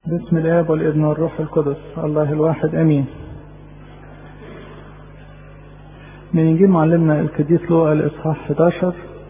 بسم الاب والابن والروح القدس الله الواحد امين من انجيل معلمنا القديس لوقا الاصحاح 11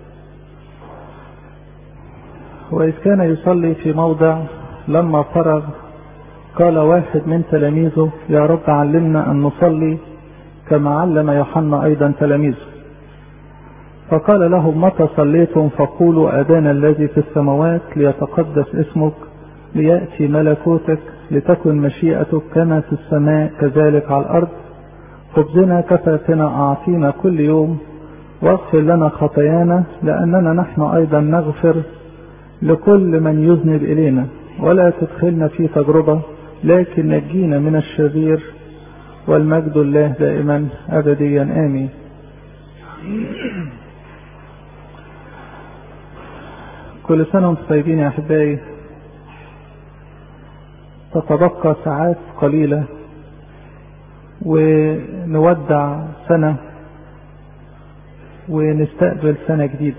واذ كان يصلي في موضع لما فرغ قال واحد من تلاميذه يا رب علمنا ان نصلي كما علم يوحنا ايضا تلاميذه فقال لهم متى صليتم فقولوا ابانا الذي في السماوات ليتقدس اسمك ليأتي ملكوتك لتكن مشيئتك كما في السماء كذلك على الأرض خبزنا كفافنا أعطينا كل يوم واغفر لنا خطايانا لأننا نحن أيضا نغفر لكل من يذنب إلينا ولا تدخلنا في تجربة لكن نجينا من الشرير والمجد الله دائما أبديا آمين كل سنة وانتم طيبين يا أحبائي تتبقى ساعات قليلة ونودع سنة ونستقبل سنة جديدة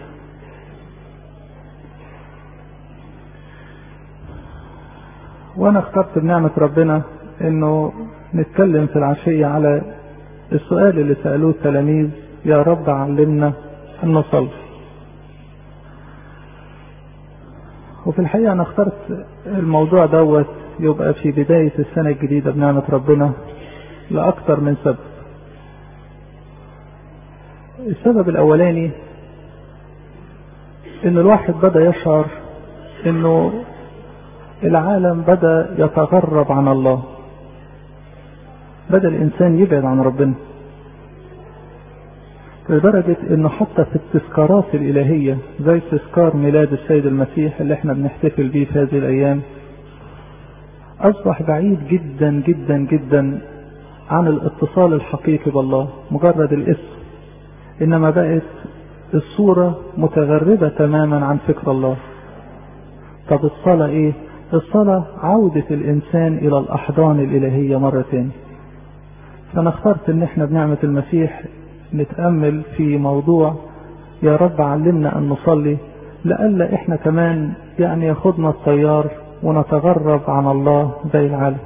وانا اخترت بنعمة ربنا انه نتكلم في العشية على السؤال اللي سألوه التلاميذ يا رب علمنا ان نصلي وفي الحقيقة انا اخترت الموضوع دوت يبقى في بداية السنة الجديدة بنعمة ربنا لأكثر من سبب السبب الأولاني إن الواحد بدأ يشعر إنه العالم بدأ يتغرب عن الله بدأ الإنسان يبعد عن ربنا لدرجة إنه حتى في التذكارات الإلهية زي تذكار ميلاد السيد المسيح اللي احنا بنحتفل بيه في هذه الأيام أصبح بعيد جدا جدا جدا عن الاتصال الحقيقي بالله مجرد الاسم إنما بقت الصورة متغربة تماما عن فكر الله طب الصلاة إيه؟ الصلاة عودة الإنسان إلى الأحضان الإلهية مرة تانية فأنا اخترت إن إحنا بنعمة المسيح نتأمل في موضوع يا رب علمنا أن نصلي لألا إحنا كمان يعني ياخدنا الطيار ونتغرب عن الله زي العالم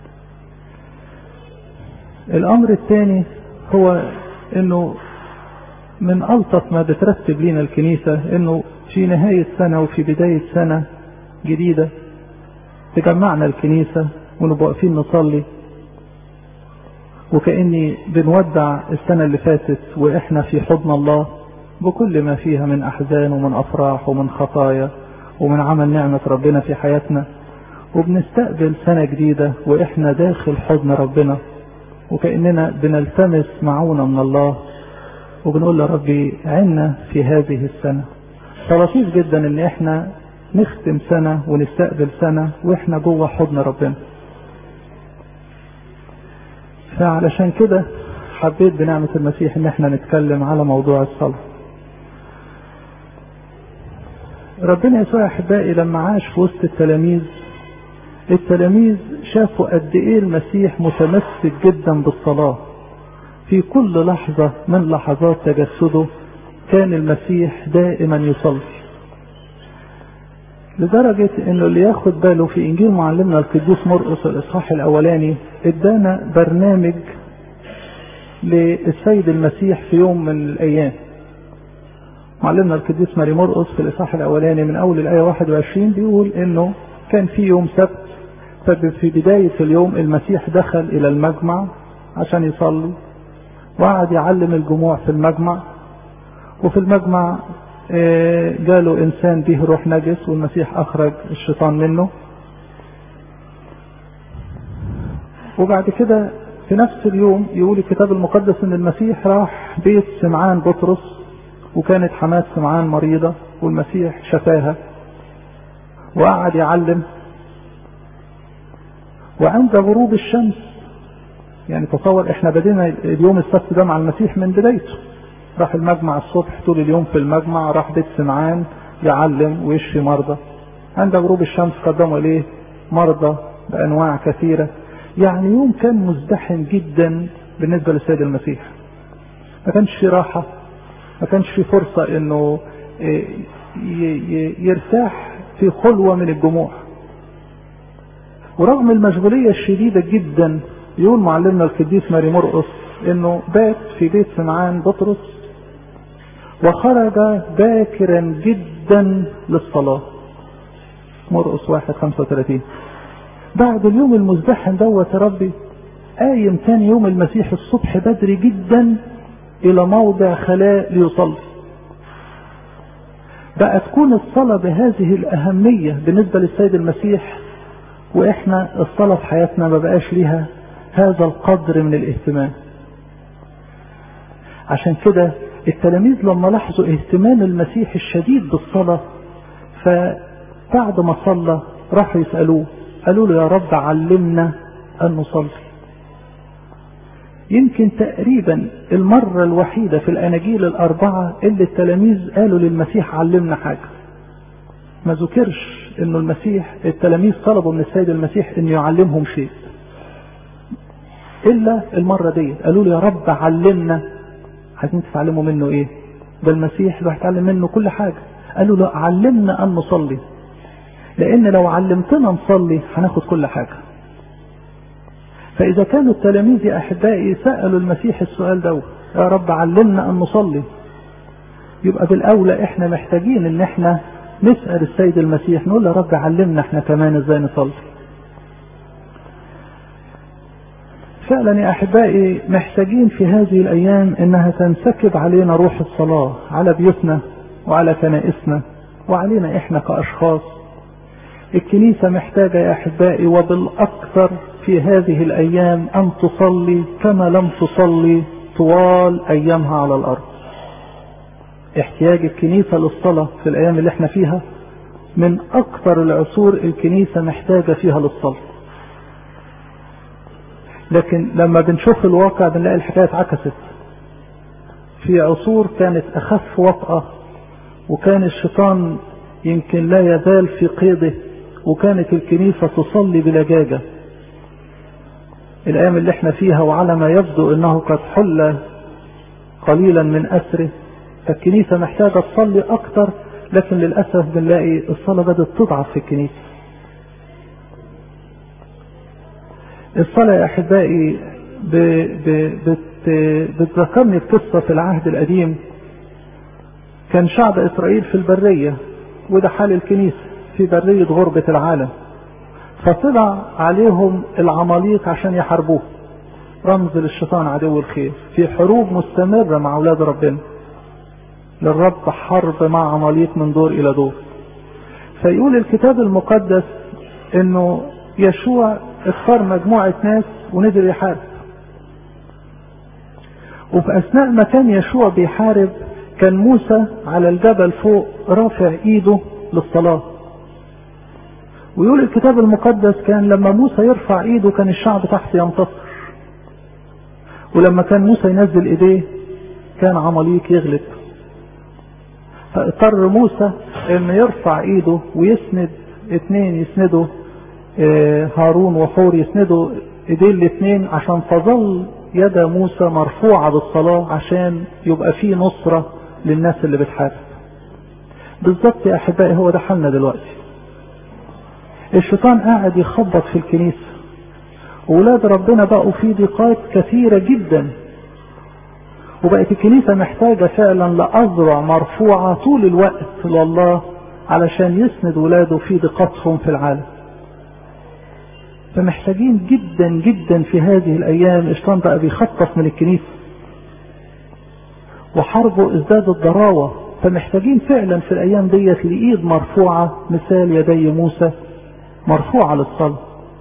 الامر الثاني هو انه من الطف ما بترتب لنا الكنيسة انه في نهاية سنة وفي بداية سنة جديدة تجمعنا الكنيسة ونبقى واقفين نصلي وكأني بنودع السنة اللي فاتت واحنا في حضن الله بكل ما فيها من احزان ومن افراح ومن خطايا ومن عمل نعمة ربنا في حياتنا وبنستقبل سنة جديدة وإحنا داخل حضن ربنا وكأننا بنلتمس معونة من الله وبنقول يا ربي عنا في هذه السنة فلطيف جدا ان احنا نختم سنة ونستقبل سنة واحنا جوه حضن ربنا فعلشان كده حبيت بنعمة المسيح ان احنا نتكلم على موضوع الصلاة ربنا يسوع احبائي لما عاش في وسط التلاميذ التلاميذ شافوا قد ايه المسيح متمسك جدا بالصلاه في كل لحظه من لحظات تجسده كان المسيح دائما يصلي لدرجة انه اللي ياخد باله في انجيل معلمنا القديس مرقس الاصحاح الاولاني ادانا برنامج للسيد المسيح في يوم من الايام معلمنا القديس ماري مرقس في الاصحاح الاولاني من اول الايه 21 بيقول انه كان في يوم سبت ففي بدايه اليوم المسيح دخل الى المجمع عشان يصلي وقعد يعلم الجموع في المجمع وفي المجمع جاله انسان به روح نجس والمسيح اخرج الشيطان منه وبعد كده في نفس اليوم يقول الكتاب المقدس ان المسيح راح بيت سمعان بطرس وكانت حماة سمعان مريضة والمسيح شفاها وقعد يعلم وعند غروب الشمس يعني تصور احنا بدينا اليوم السبت ده مع المسيح من بدايته راح المجمع الصبح طول اليوم في المجمع راح بيت سمعان يعلم ويشفي مرضى عند غروب الشمس قدموا اليه مرضى بانواع كثيره يعني يوم كان مزدحم جدا بالنسبه للسيد المسيح ما كانش في راحه ما كانش في فرصه انه يرتاح في خلوة من الجموع ورغم المشغولية الشديدة جدا يقول معلمنا القديس ماري مرقس انه بات في بيت سمعان بطرس وخرج باكرا جدا للصلاة مرقس واحد خمسة وثلاثين بعد اليوم المزدحم دوت يا ربي قايم تاني يوم المسيح الصبح بدري جدا الى موضع خلاء ليصلي بقى تكون الصلاة بهذه الأهمية بالنسبة للسيد المسيح وإحنا الصلاة في حياتنا ما بقاش ليها هذا القدر من الاهتمام عشان كده التلاميذ لما لاحظوا اهتمام المسيح الشديد بالصلاة فبعد ما صلى راحوا يسألوه قالوا له يا رب علمنا أن نصلي يمكن تقريبا المرة الوحيدة في الأناجيل الأربعة اللي التلاميذ قالوا للمسيح علمنا حاجة ما ذكرش انه المسيح التلاميذ طلبوا من السيد المسيح انه يعلمهم شيء الا المرة دي قالوا له يا رب علمنا عايزين تتعلموا منه ايه ده المسيح الواحد يتعلم منه كل حاجة قالوا له علمنا ان نصلي لان لو علمتنا نصلي هناخد كل حاجة فاذا كانوا التلاميذ يا احبائي سألوا المسيح السؤال ده يا رب علمنا ان نصلي يبقى بالاولى احنا محتاجين ان احنا نسأل السيد المسيح نقول له رب علمنا احنا كمان ازاي نصلي فعلا يا احبائي محتاجين في هذه الايام انها تنسكب علينا روح الصلاة على بيوتنا وعلى كنائسنا وعلينا احنا كاشخاص الكنيسة محتاجة يا احبائي وبالاكثر في هذه الايام ان تصلي كما لم تصلي طوال ايامها على الارض احتياج الكنيسة للصلاة في الأيام اللي احنا فيها من أكثر العصور الكنيسة محتاجة فيها للصلاة لكن لما بنشوف الواقع بنلاقي الحكاية اتعكست في عصور كانت أخف وطأة وكان الشيطان يمكن لا يزال في قيده وكانت الكنيسة تصلي بلجاجة الأيام اللي احنا فيها وعلى ما يبدو أنه قد حل قليلا من أسره فالكنيسة محتاجة تصلي أكتر لكن للأسف بنلاقي الصلاة بدأت تضعف في الكنيسة الصلاة يا أحبائي ب... ب... بت... بتذكرني بقصة في العهد القديم كان شعب إسرائيل في البرية وده حال الكنيسة في برية غربة العالم فطلع عليهم العماليق عشان يحاربوه رمز للشيطان عدو الخير في حروب مستمرة مع أولاد ربنا للرب حرب مع عماليق من دور الى دور فيقول الكتاب المقدس انه يشوع اختار مجموعة ناس ونزل يحارب وفي اثناء ما كان يشوع بيحارب كان موسى على الجبل فوق رافع ايده للصلاة ويقول الكتاب المقدس كان لما موسى يرفع ايده كان الشعب تحت ينتصر ولما كان موسى ينزل ايديه كان عماليق يغلب فاضطر موسى ان يرفع ايده ويسند اتنين يسندوا هارون وحور يسندوا ايديه الاتنين عشان تظل يد موسى مرفوعة بالصلاة عشان يبقى فيه نصرة للناس اللي بتحارب بالظبط يا احبائي هو ده حالنا دلوقتي الشيطان قاعد يخبط في الكنيسة وولاد ربنا بقوا في ضيقات كثيرة جدا وبقت الكنيسة محتاجة فعلا لأذرع مرفوعة طول الوقت لله علشان يسند ولاده في ضيقتهم في العالم فمحتاجين جدا جدا في هذه الأيام الشيطان بقى بيخطف من الكنيسة وحربه ازداد الضراوة فمحتاجين فعلا في الأيام ديت لإيد مرفوعة مثال يدي موسى مرفوعة للصلاة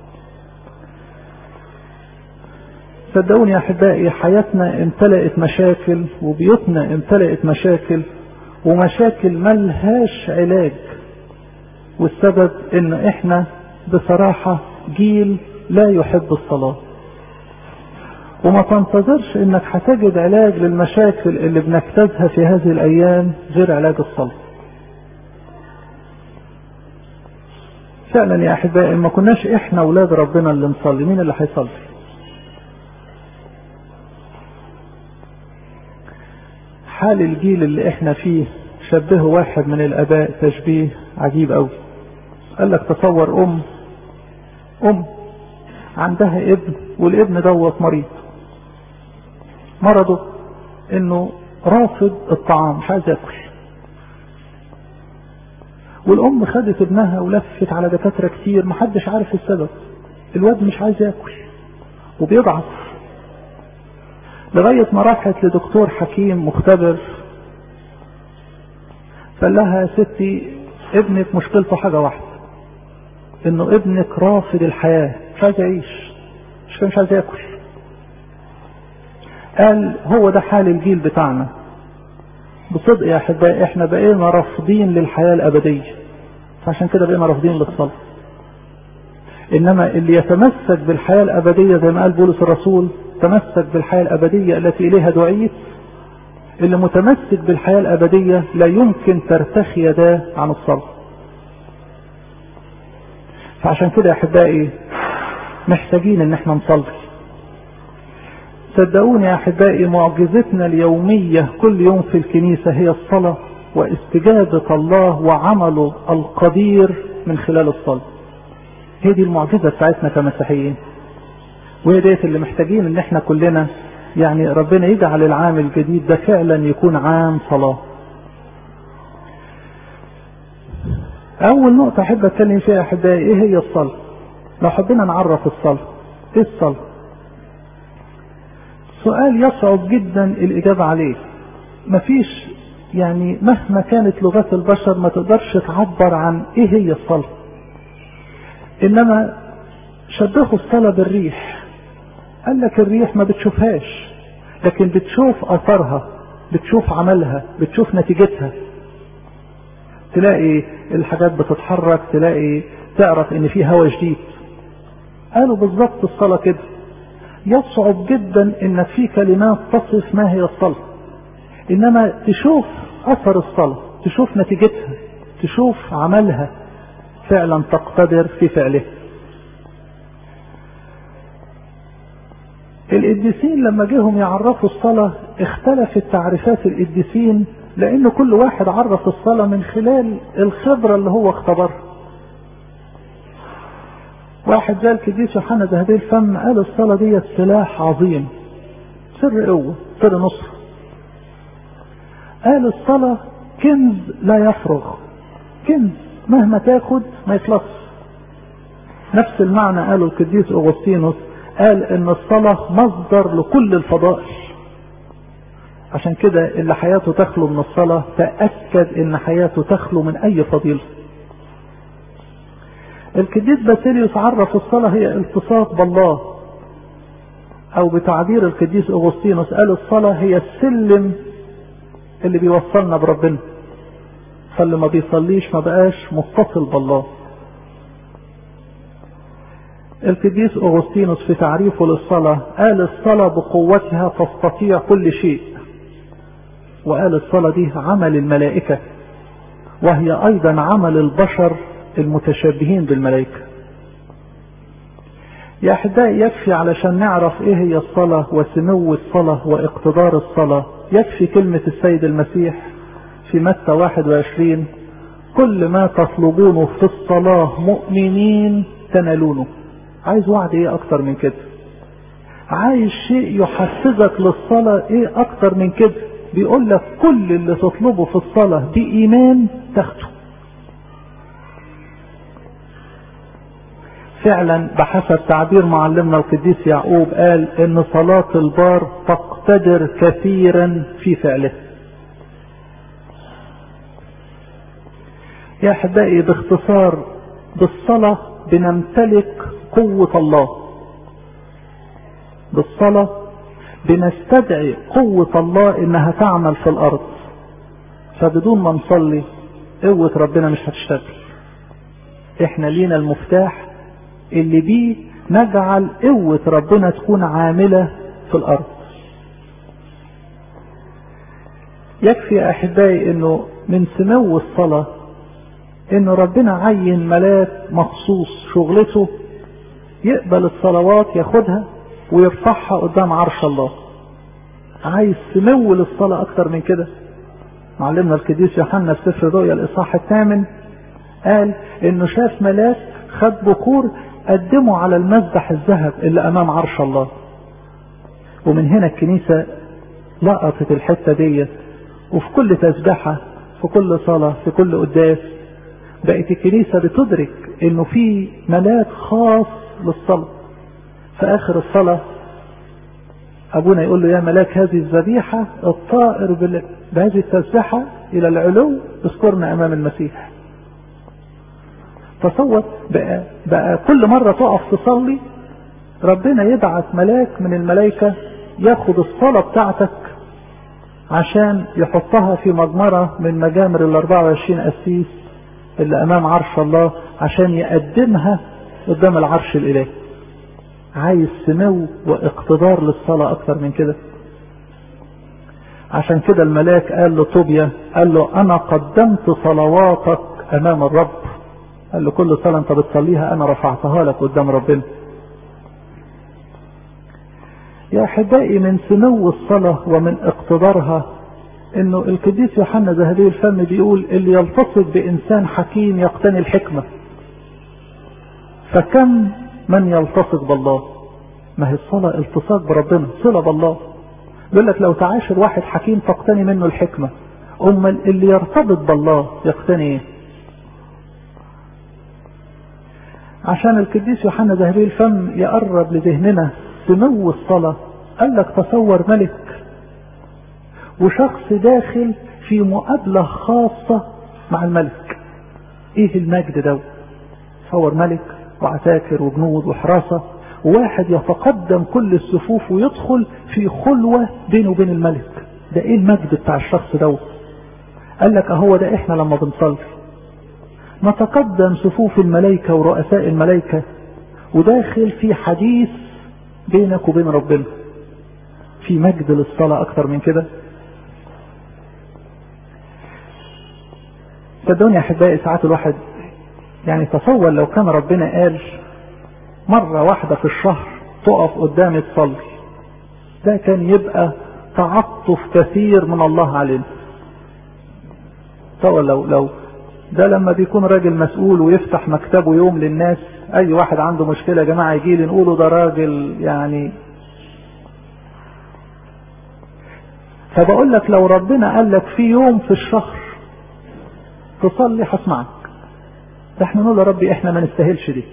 صدقوني يا احبائي حياتنا امتلأت مشاكل وبيوتنا امتلأت مشاكل ومشاكل ملهاش علاج والسبب ان احنا بصراحة جيل لا يحب الصلاة وما تنتظرش انك هتجد علاج للمشاكل اللي بنجتازها في هذه الايام غير علاج الصلاة فعلا يا احبائي ما كناش احنا اولاد ربنا اللي نصلي مين اللي هيصلي حال الجيل اللي احنا فيه شبهه واحد من الاباء تشبيه عجيب قوي قال لك تصور ام ام عندها ابن والابن دوت مريض مرضه انه رافض الطعام مش عايز ياكل والام خدت ابنها ولفت على دكاتره كتير محدش عارف السبب الواد مش عايز ياكل وبيضعف لغايه ما راحت لدكتور حكيم مختبر فقال لها يا ستي ابنك مشكلته حاجه واحده انه ابنك رافض الحياه مش عايز يعيش مش مش عايز ياكل قال هو ده حال الجيل بتاعنا بصدق يا احبائي احنا بقينا رافضين للحياه الابديه فعشان كده بقينا رافضين للصلاه انما اللي يتمسك بالحياه الابديه زي ما قال بولس الرسول تمسك بالحياه الابديه التي اليها دعيت اللي متمسك بالحياه الابديه لا يمكن ترتخي يداه عن الصلاه فعشان كده يا احبائي محتاجين ان احنا نصلي صدقوني يا احبائي معجزتنا اليوميه كل يوم في الكنيسه هي الصلاه واستجابه الله وعمله القدير من خلال الصلاه هي دي المعجزه بتاعتنا كمسيحيين وهي ديت اللي محتاجين ان احنا كلنا يعني ربنا يجعل العام الجديد ده فعلا يكون عام صلاه اول نقطه احب اتكلم فيها يا احبائي ايه هي الصلاه لو حبينا نعرف الصلاه ايه الصلاه سؤال يصعب جدا الاجابه عليه مفيش يعني مهما كانت لغات البشر ما تقدرش تعبر عن ايه هي الصلاه انما شبهوا الصلاه بالريح قال لك الريح ما بتشوفهاش لكن بتشوف اثرها بتشوف عملها بتشوف نتيجتها تلاقي الحاجات بتتحرك تلاقي تعرف ان في هوا جديد قالوا بالظبط الصلاة كده يصعب جدا انك في كلمات تصف ما هي الصلاة انما تشوف اثر الصلاة تشوف نتيجتها تشوف عملها فعلا تقتدر في فعله القديسين لما جيهم يعرفوا الصلاة اختلفت تعريفات القديسين لان كل واحد عرف الصلاة من خلال الخبرة اللي هو اختبرها واحد زي القديس يوحنا ذهبي الفم قال الصلاة دي سلاح عظيم سر قوة سر نصر قال الصلاة كنز لا يفرغ كنز مهما تاخد ما يخلص نفس المعنى قاله القديس اغسطينوس قال ان الصلاة مصدر لكل الفضائل عشان كده اللي حياته تخلو من الصلاة تأكد ان حياته تخلو من اي فضيلة القديس باسيليوس عرف الصلاة هي التصاق بالله او بتعبير القديس اغسطينوس قال الصلاة هي السلم اللي بيوصلنا بربنا فاللي ما بيصليش ما بقاش متصل بالله القديس اغسطينوس في تعريفه للصلاة قال الصلاة بقوتها تستطيع كل شيء وقال الصلاة دي عمل الملائكة وهي ايضا عمل البشر المتشابهين بالملائكة يا احبائي يكفي علشان نعرف ايه هي الصلاة وسمو الصلاة واقتدار الصلاة يكفي كلمة السيد المسيح في متى 21 كل ما تطلبونه في الصلاة مؤمنين تنالونه عايز وعد ايه اكتر من كده عايز شيء يحفزك للصلاة ايه اكتر من كده بيقول لك كل اللي تطلبه في الصلاة بإيمان تاخده فعلا بحسب تعبير معلمنا القديس يعقوب قال ان صلاة البار تقتدر كثيرا في فعله يا احبائي باختصار بالصلاة بنمتلك قوة الله بالصلاة بنستدعي قوة الله انها تعمل في الارض فبدون ما نصلي قوة ربنا مش هتشتغل احنا لينا المفتاح اللي بيه نجعل قوة ربنا تكون عاملة في الارض يكفي يا احبائي انه من سمو الصلاة انه ربنا عين ملاك مخصوص شغلته يقبل الصلوات ياخدها ويرفعها قدام عرش الله عايز سمو للصلاة اكتر من كده معلمنا القديس يوحنا في سفر الرؤيا الاصحاح الثامن قال انه شاف ملاك خد بخور قدموا على المذبح الذهب اللي امام عرش الله ومن هنا الكنيسة لقطت الحتة دي وفي كل تسبحة في كل صلاة في كل قداس بقت الكنيسة بتدرك انه في ملاك خاص للصلاة في اخر الصلاة ابونا يقول له يا ملاك هذه الذبيحة الطائر بهذه التسبحة الى العلو اذكرنا امام المسيح تصور بقى, بقى كل مرة تقف تصلي ربنا يبعث ملاك من الملائكة ياخد الصلاة بتاعتك عشان يحطها في مجمرة من مجامر ال 24 قسيس اللي امام عرش الله عشان يقدمها قدام العرش الالهي عايز سمو واقتدار للصلاة اكتر من كده عشان كده الملاك قال لطوبيا قال له انا قدمت صلواتك امام الرب قال له كل صلاة انت بتصليها انا رفعتها لك قدام ربنا يا احبائي من سمو الصلاة ومن اقتدارها انه القديس يوحنا ذهبي الفم بيقول اللي يلتصق بانسان حكيم يقتني الحكمة فكم من يلتصق بالله ما هي الصلاة التصاق بربنا صلة بالله بيقول لك لو تعاشر واحد حكيم تقتني منه الحكمة أما اللي يرتبط بالله يقتني ايه عشان القديس يوحنا ذهبي الفم يقرب لذهننا سمو الصلاة قال لك تصور ملك وشخص داخل في مقابلة خاصة مع الملك ايه المجد ده تصور ملك وعساكر وجنود وحراسة وواحد يتقدم كل الصفوف ويدخل في خلوة بينه وبين الملك ده ايه المجد بتاع الشخص ده قال لك اهو ده احنا لما بنصلي نتقدم صفوف الملائكة ورؤساء الملائكة وداخل في حديث بينك وبين ربنا في مجد للصلاة اكتر من كده صدقوني يا احبائي ساعات الواحد يعني تصور لو كان ربنا قال مرة واحدة في الشهر تقف قدامي تصلي ده كان يبقى تعطف كثير من الله علينا تصور لو لو ده لما بيكون راجل مسؤول ويفتح مكتبه يوم للناس اي واحد عنده مشكلة يا جماعة يجي لي نقوله ده راجل يعني فبقول لك لو ربنا قال لك في يوم في الشهر تصلي هسمعك ده احنا نقول يا ربي احنا ما نستاهلش دي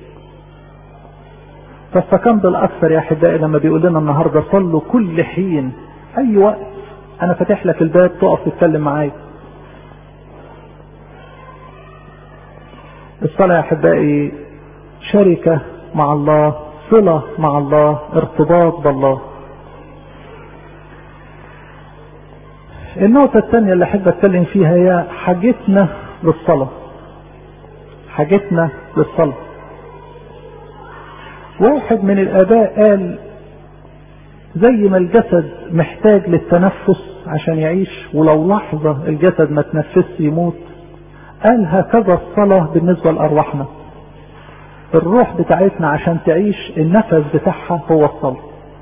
فاستكان بالاكثر يا احبائي لما بيقول لنا النهارده صلوا كل حين اي وقت انا فاتح لك الباب تقف تتكلم معايا الصلاة يا احبائي شركة مع الله صلة مع الله ارتباط بالله النقطة الثانية اللي احب اتكلم فيها هي حاجتنا للصلاة حاجتنا للصلاة واحد من الاباء قال زي ما الجسد محتاج للتنفس عشان يعيش ولو لحظة الجسد ما تنفسش يموت قال هكذا الصلاة بالنسبة لأرواحنا الروح بتاعتنا عشان تعيش النفس بتاعها هو الصلاة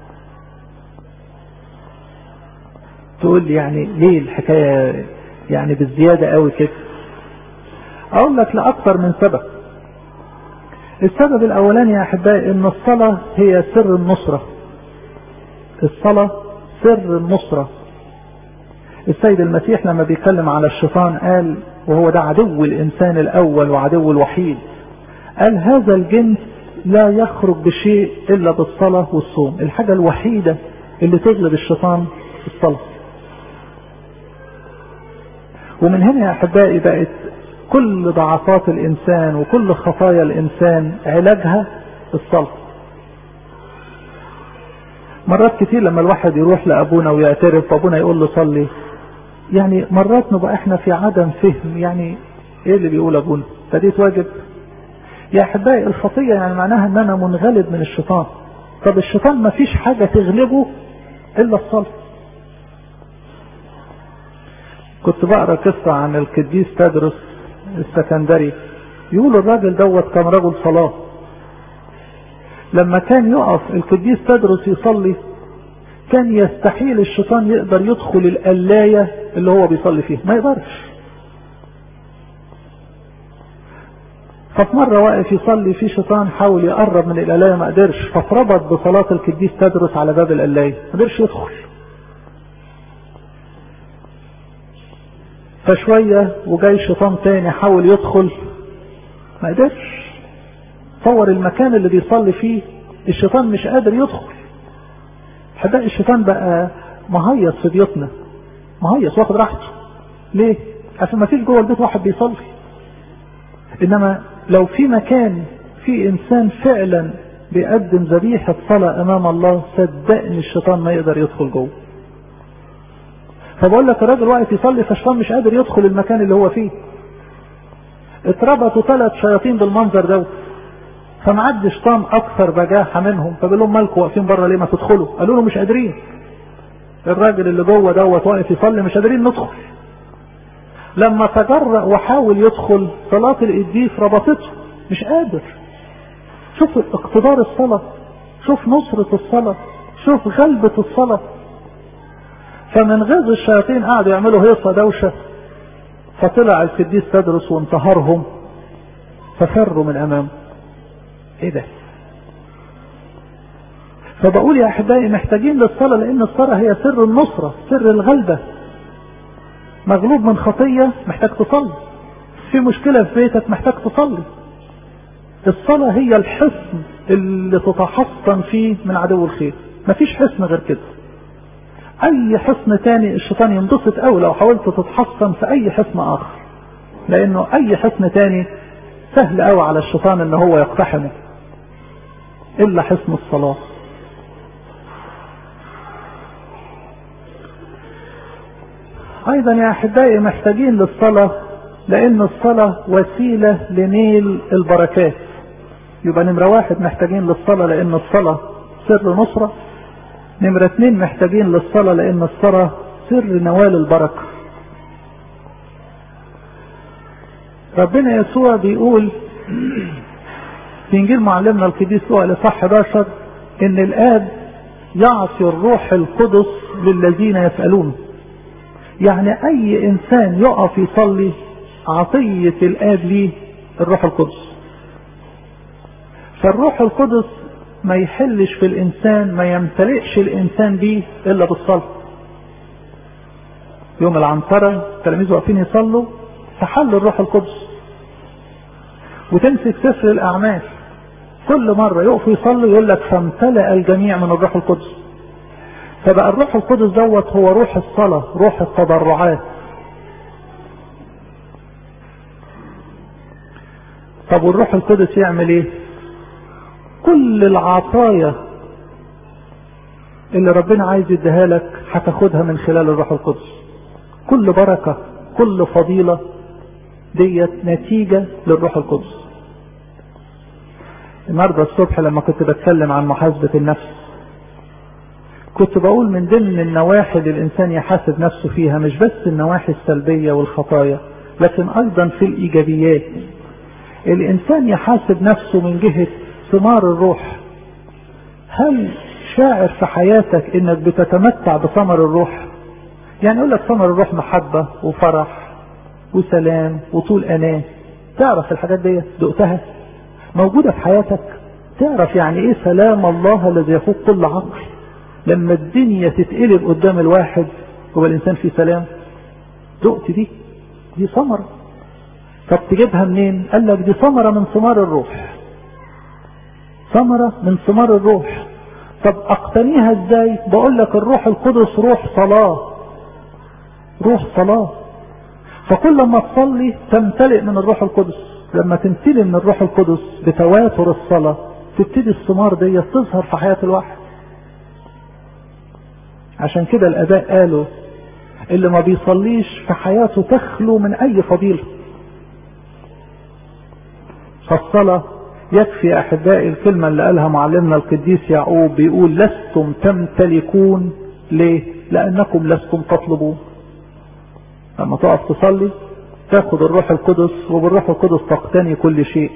تقول لي يعني ليه الحكاية يعني بالزيادة قوي كده اقول لك لاكثر من سبب السبب الاولاني يا احبائي ان الصلاة هي سر النصرة الصلاة سر النصرة السيد المسيح لما بيتكلم على الشيطان قال وهو ده عدو الانسان الاول وعدو الوحيد قال هذا الجنس لا يخرج بشيء الا بالصلاة والصوم الحاجة الوحيدة اللي تغلب الشيطان الصلاة ومن هنا يا احبائي بقت كل ضعفات الانسان وكل خطايا الانسان علاجها الصلاة مرات كتير لما الواحد يروح لابونا ويعترف ابونا يقول له صلي يعني مرات نبقى احنا في عدم فهم يعني ايه اللي بيقول ابونا فديت واجب يا احبائي الخطية يعني معناها ان انا منغلب من الشيطان طب الشيطان ما فيش حاجة تغلبه الا الصلاة كنت بقرا قصة عن القديس تدرس السكندري يقول الراجل دوت كان رجل صلاة لما كان يقف القديس تدرس يصلي كان يستحيل الشيطان يقدر يدخل القلاية اللي هو بيصلي فيها ما يقدرش ففي مرة واقف يصلي في شيطان حاول يقرب من القلاية ما قدرش فاتربط بصلاة القديس تدرس على باب القلاية ما قدرش يدخل فشوية وجاي شيطان تاني حاول يدخل ما قدرش تصور المكان اللي بيصلي فيه الشيطان مش قادر يدخل حباء الشيطان بقى مهيص في بيوتنا مهيص واخد راحته ليه عشان ما فيش جوه البيت واحد بيصلي انما لو في مكان في انسان فعلا بيقدم ذبيحة صلاة امام الله صدقني الشيطان ما يقدر يدخل جوه فبقول لك الراجل واقف يصلي فالشيطان مش قادر يدخل المكان اللي هو فيه اتربطوا ثلاث شياطين بالمنظر دوت فمعد شيطان اكثر بجاحه منهم فبيقول لهم مالكم واقفين بره ليه ما تدخلوا قالوا له مش قادرين الراجل اللي جوه دوت واقف يصلي مش قادرين ندخل لما تجرأ وحاول يدخل صلاة القديس ربطته مش قادر شوف اقتدار الصلاة شوف نصرة الصلاة شوف غلبة الصلاة فمن غز الشياطين قعدوا يعملوا هيصة دوشة فطلع القديس تدرس وانتهرهم ففروا من امامه ايه ده فبقول يا احبائي محتاجين للصلاة لان الصلاة هي سر النصرة سر الغلبة مغلوب من خطية محتاج تصلي في مشكلة في بيتك محتاج تصلي الصلاة هي الحصن اللي تتحصن فيه من عدو الخير مفيش حصن غير كده اي حصن تاني الشيطان ينبسط قوي لو حاولت تتحصن في اي حصن اخر لانه اي حصن تاني سهل قوي على الشيطان ان هو يقتحمه الا حصن الصلاة ايضا يا احبائي محتاجين للصلاة لان الصلاة وسيلة لنيل البركات يبقى نمرة واحد محتاجين للصلاة لان الصلاة سر نصرة نمرة اتنين محتاجين للصلاة لان الصلاة سر نوال البركة ربنا يسوع بيقول في انجيل معلمنا القديس لوقا الاصحاح 11 ان الاب يعطي الروح القدس للذين يسالونه يعني اي انسان يقف يصلي عطية الاب ليه الروح القدس فالروح القدس ما يحلش في الانسان ما يمتلئش الانسان بيه الا بالصلاة يوم العنترة التلاميذ واقفين يصلوا فحل الروح القدس وتمسك سفر الاعمال كل مرة يقفوا يصلوا يقول لك فامتلأ الجميع من الروح القدس فبقى الروح القدس دوت هو روح الصلاة روح التضرعات طب والروح القدس يعمل ايه كل العطايا اللي ربنا عايز يديها لك هتاخدها من خلال الروح القدس كل بركة كل فضيلة ديت نتيجة للروح القدس النهاردة الصبح لما كنت بتكلم عن محاسبة النفس كنت بقول من ضمن النواحي اللي الإنسان يحاسب نفسه فيها مش بس النواحي السلبية والخطايا لكن أيضا في الإيجابيات الإنسان يحاسب نفسه من جهة ثمار الروح هل شاعر في حياتك انك بتتمتع بثمر الروح يعني يقول لك ثمر الروح محبة وفرح وسلام وطول أناه تعرف الحاجات دي دقتها موجودة في حياتك تعرف يعني ايه سلام الله الذي يفوق كل عقل لما الدنيا تتقلب قدام الواحد هو الانسان في سلام دقت دي دي ثمرة طب تجيبها منين قال لك دي ثمرة من ثمار الروح ثمرة من ثمار الروح طب اقتنيها ازاي بقول لك الروح القدس روح صلاة روح صلاة فكل ما تصلي تمتلئ من الروح القدس لما تمتلئ من الروح القدس بتواتر الصلاة تبتدي الثمار دي تظهر في حياة الواحد عشان كده الاباء قالوا اللي ما بيصليش في حياته تخلو من اي فضيلة فالصلاة يكفي يا احبائي الكلمة اللي قالها معلمنا القديس يعقوب بيقول لستم تمتلكون ليه لانكم لستم تطلبون لما تقف تصلي تاخد الروح القدس وبالروح القدس تقتني كل شيء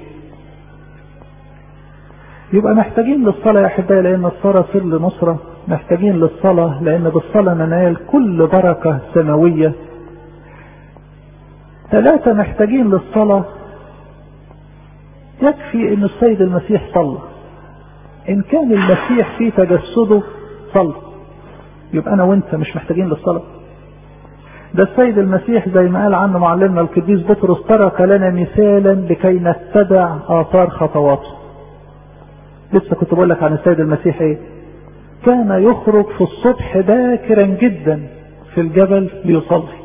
يبقى محتاجين للصلاة يا أحبائي لأن الصلاة سر نصرة محتاجين للصلاة لأن بالصلاة ننال كل بركة سماوية ثلاثة محتاجين للصلاة يكفي ان السيد المسيح صلى ان كان المسيح في تجسده صلى يبقى انا وانت مش محتاجين للصلاة ده السيد المسيح زي ما قال عنه معلمنا القديس بطرس ترك لنا مثالا لكي نتبع اثار خطواته لسه كنت بقول لك عن السيد المسيح ايه كان يخرج في الصبح باكرا جدا في الجبل ليصلي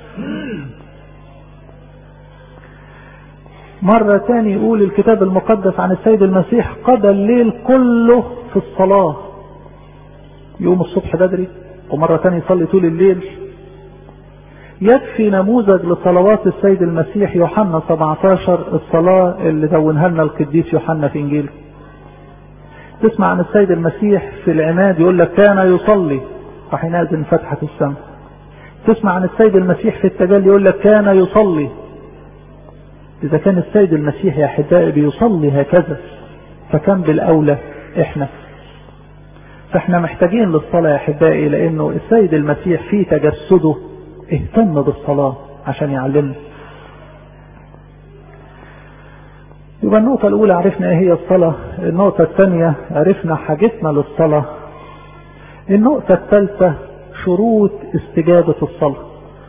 مرة تاني يقول الكتاب المقدس عن السيد المسيح قضى الليل كله في الصلاة يوم الصبح بدري ومرة تاني يصلي طول الليل يكفي نموذج لصلوات السيد المسيح يوحنا 17 الصلاة اللي دونها لنا القديس يوحنا في انجيله تسمع عن السيد المسيح في العماد يقول لك كان يصلي فحينئذ انفتحت السماء تسمع عن السيد المسيح في التجلي يقول لك كان يصلي إذا كان السيد المسيح يا أحبائي بيصلي هكذا فكم بالأولى إحنا فإحنا محتاجين للصلاة يا أحبائي لأنه السيد المسيح في تجسده اهتم بالصلاة عشان يعلمنا يبقى النقطة الأولى عرفنا إيه هي الصلاة النقطة الثانية عرفنا حاجتنا للصلاة النقطة الثالثة شروط استجابة الصلاة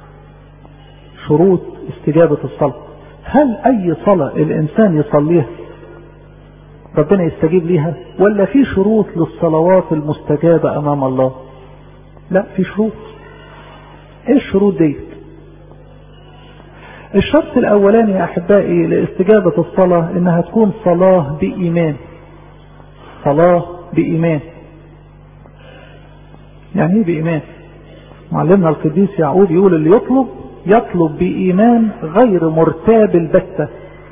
شروط استجابة الصلاة هل أي صلاة الإنسان يصليها ربنا يستجيب ليها ولا في شروط للصلوات المستجابة أمام الله لا في شروط ايه الشروط دي الشرط الاولاني يا احبائي لاستجابة الصلاة انها تكون صلاة بايمان صلاة بايمان يعني ايه بايمان معلمنا القديس يعقوب يقول اللي يطلب يطلب بايمان غير مرتاب البتة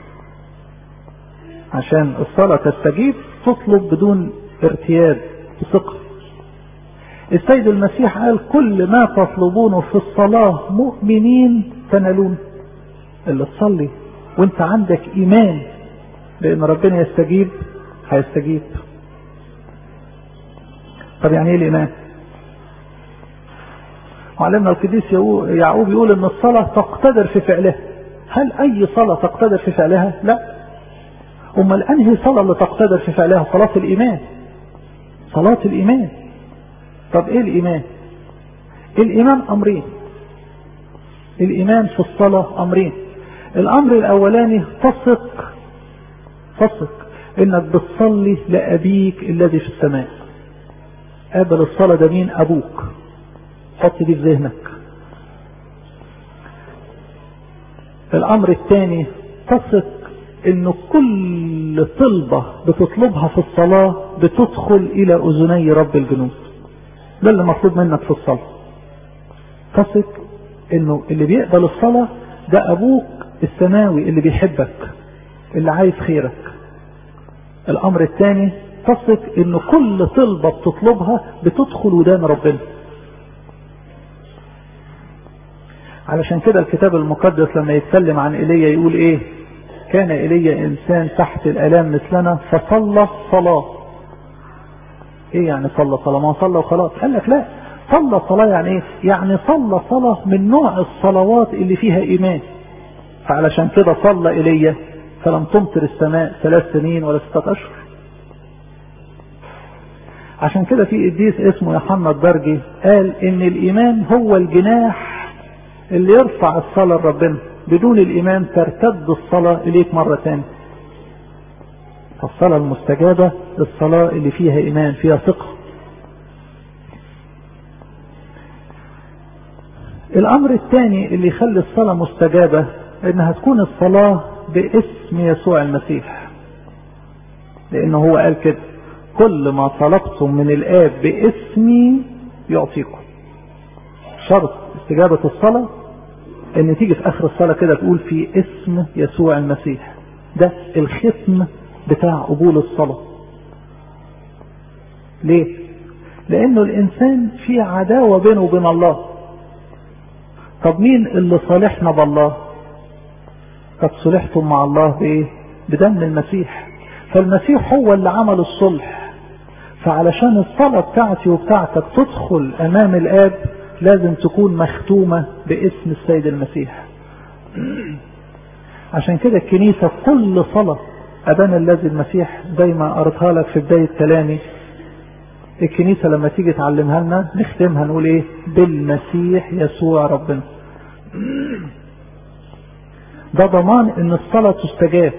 عشان الصلاة تستجيب تطلب بدون ارتياب بثقة السيد المسيح قال كل ما تطلبونه في الصلاة مؤمنين تنالون اللي تصلي وانت عندك ايمان لان ربنا يستجيب هيستجيب طب يعني ايه الايمان معلمنا القديس يعقوب يقول ان الصلاة تقتدر في فعلها هل اي صلاة تقتدر في فعلها لا امال انهي صلاة اللي تقتدر في فعلها صلاة الايمان صلاة الايمان طب ايه الايمان الايمان امرين الايمان في الصلاة امرين الامر الاولاني تثق تثق انك بتصلي لابيك الذي في السماء قابل الصلاة ده مين ابوك حط دي في ذهنك الامر الثاني تثق ان كل طلبة بتطلبها في الصلاة بتدخل الى اذني رب الجنود ده اللي مطلوب منك في الصلاة تثق انه اللي بيقبل الصلاة ده ابوك السماوي اللي بيحبك اللي عايز خيرك الامر الثاني تثق ان كل طلبة بتطلبها بتدخل ودان ربنا علشان كده الكتاب المقدس لما يتكلم عن ايليا يقول ايه كان ايليا انسان تحت الالام مثلنا فصلى صلاه ايه يعني صلى صلاة ما صلى وخلاص قال لك لا صلى صلاة يعني ايه يعني صلى صلاة من نوع الصلوات اللي فيها ايمان فعلشان كده صلى ايليا فلم تمطر السماء ثلاث سنين ولا ستة اشهر عشان كده في قديس اسمه يوحنا الدرجي قال ان الايمان هو الجناح اللي يرفع الصلاة لربنا بدون الايمان ترتد الصلاة اليك مرة تانية فالصلاة المستجابة الصلاة اللي فيها إيمان فيها ثقة الأمر الثاني اللي يخلي الصلاة مستجابة إنها تكون الصلاة باسم يسوع المسيح لأنه هو قال كده كل ما طلبتم من الآب باسمي يعطيكم شرط استجابة الصلاة ان تيجي في اخر الصلاة كده تقول في اسم يسوع المسيح ده الختم بتاع قبول الصلاة ليه لانه الانسان في عداوة بينه وبين الله طب مين اللي صالحنا بالله قد صلحتم مع الله بايه بدم المسيح فالمسيح هو اللي عمل الصلح فعلشان الصلاة بتاعتي وبتاعتك تدخل امام الاب لازم تكون مختومة باسم السيد المسيح عشان كده الكنيسة كل صلاة أبانا الذي المسيح زي ما قريتها لك في بداية كلامي الكنيسة لما تيجي تعلمها لنا نختمها نقول ايه بالمسيح يسوع ربنا ده ضمان ان الصلاة تستجاب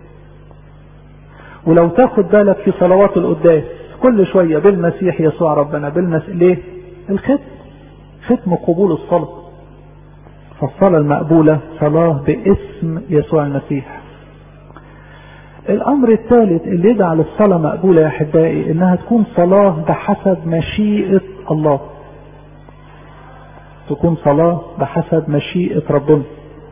ولو تاخد بالك في صلوات القداس كل شوية بالمسيح يسوع ربنا بالمسيح ليه الختم ختم قبول الصلاة فالصلاة المقبولة صلاة باسم يسوع المسيح الامر الثالث اللي يجعل الصلاة مقبولة يا احبائي انها تكون صلاة بحسب مشيئة الله تكون صلاة بحسب مشيئة ربنا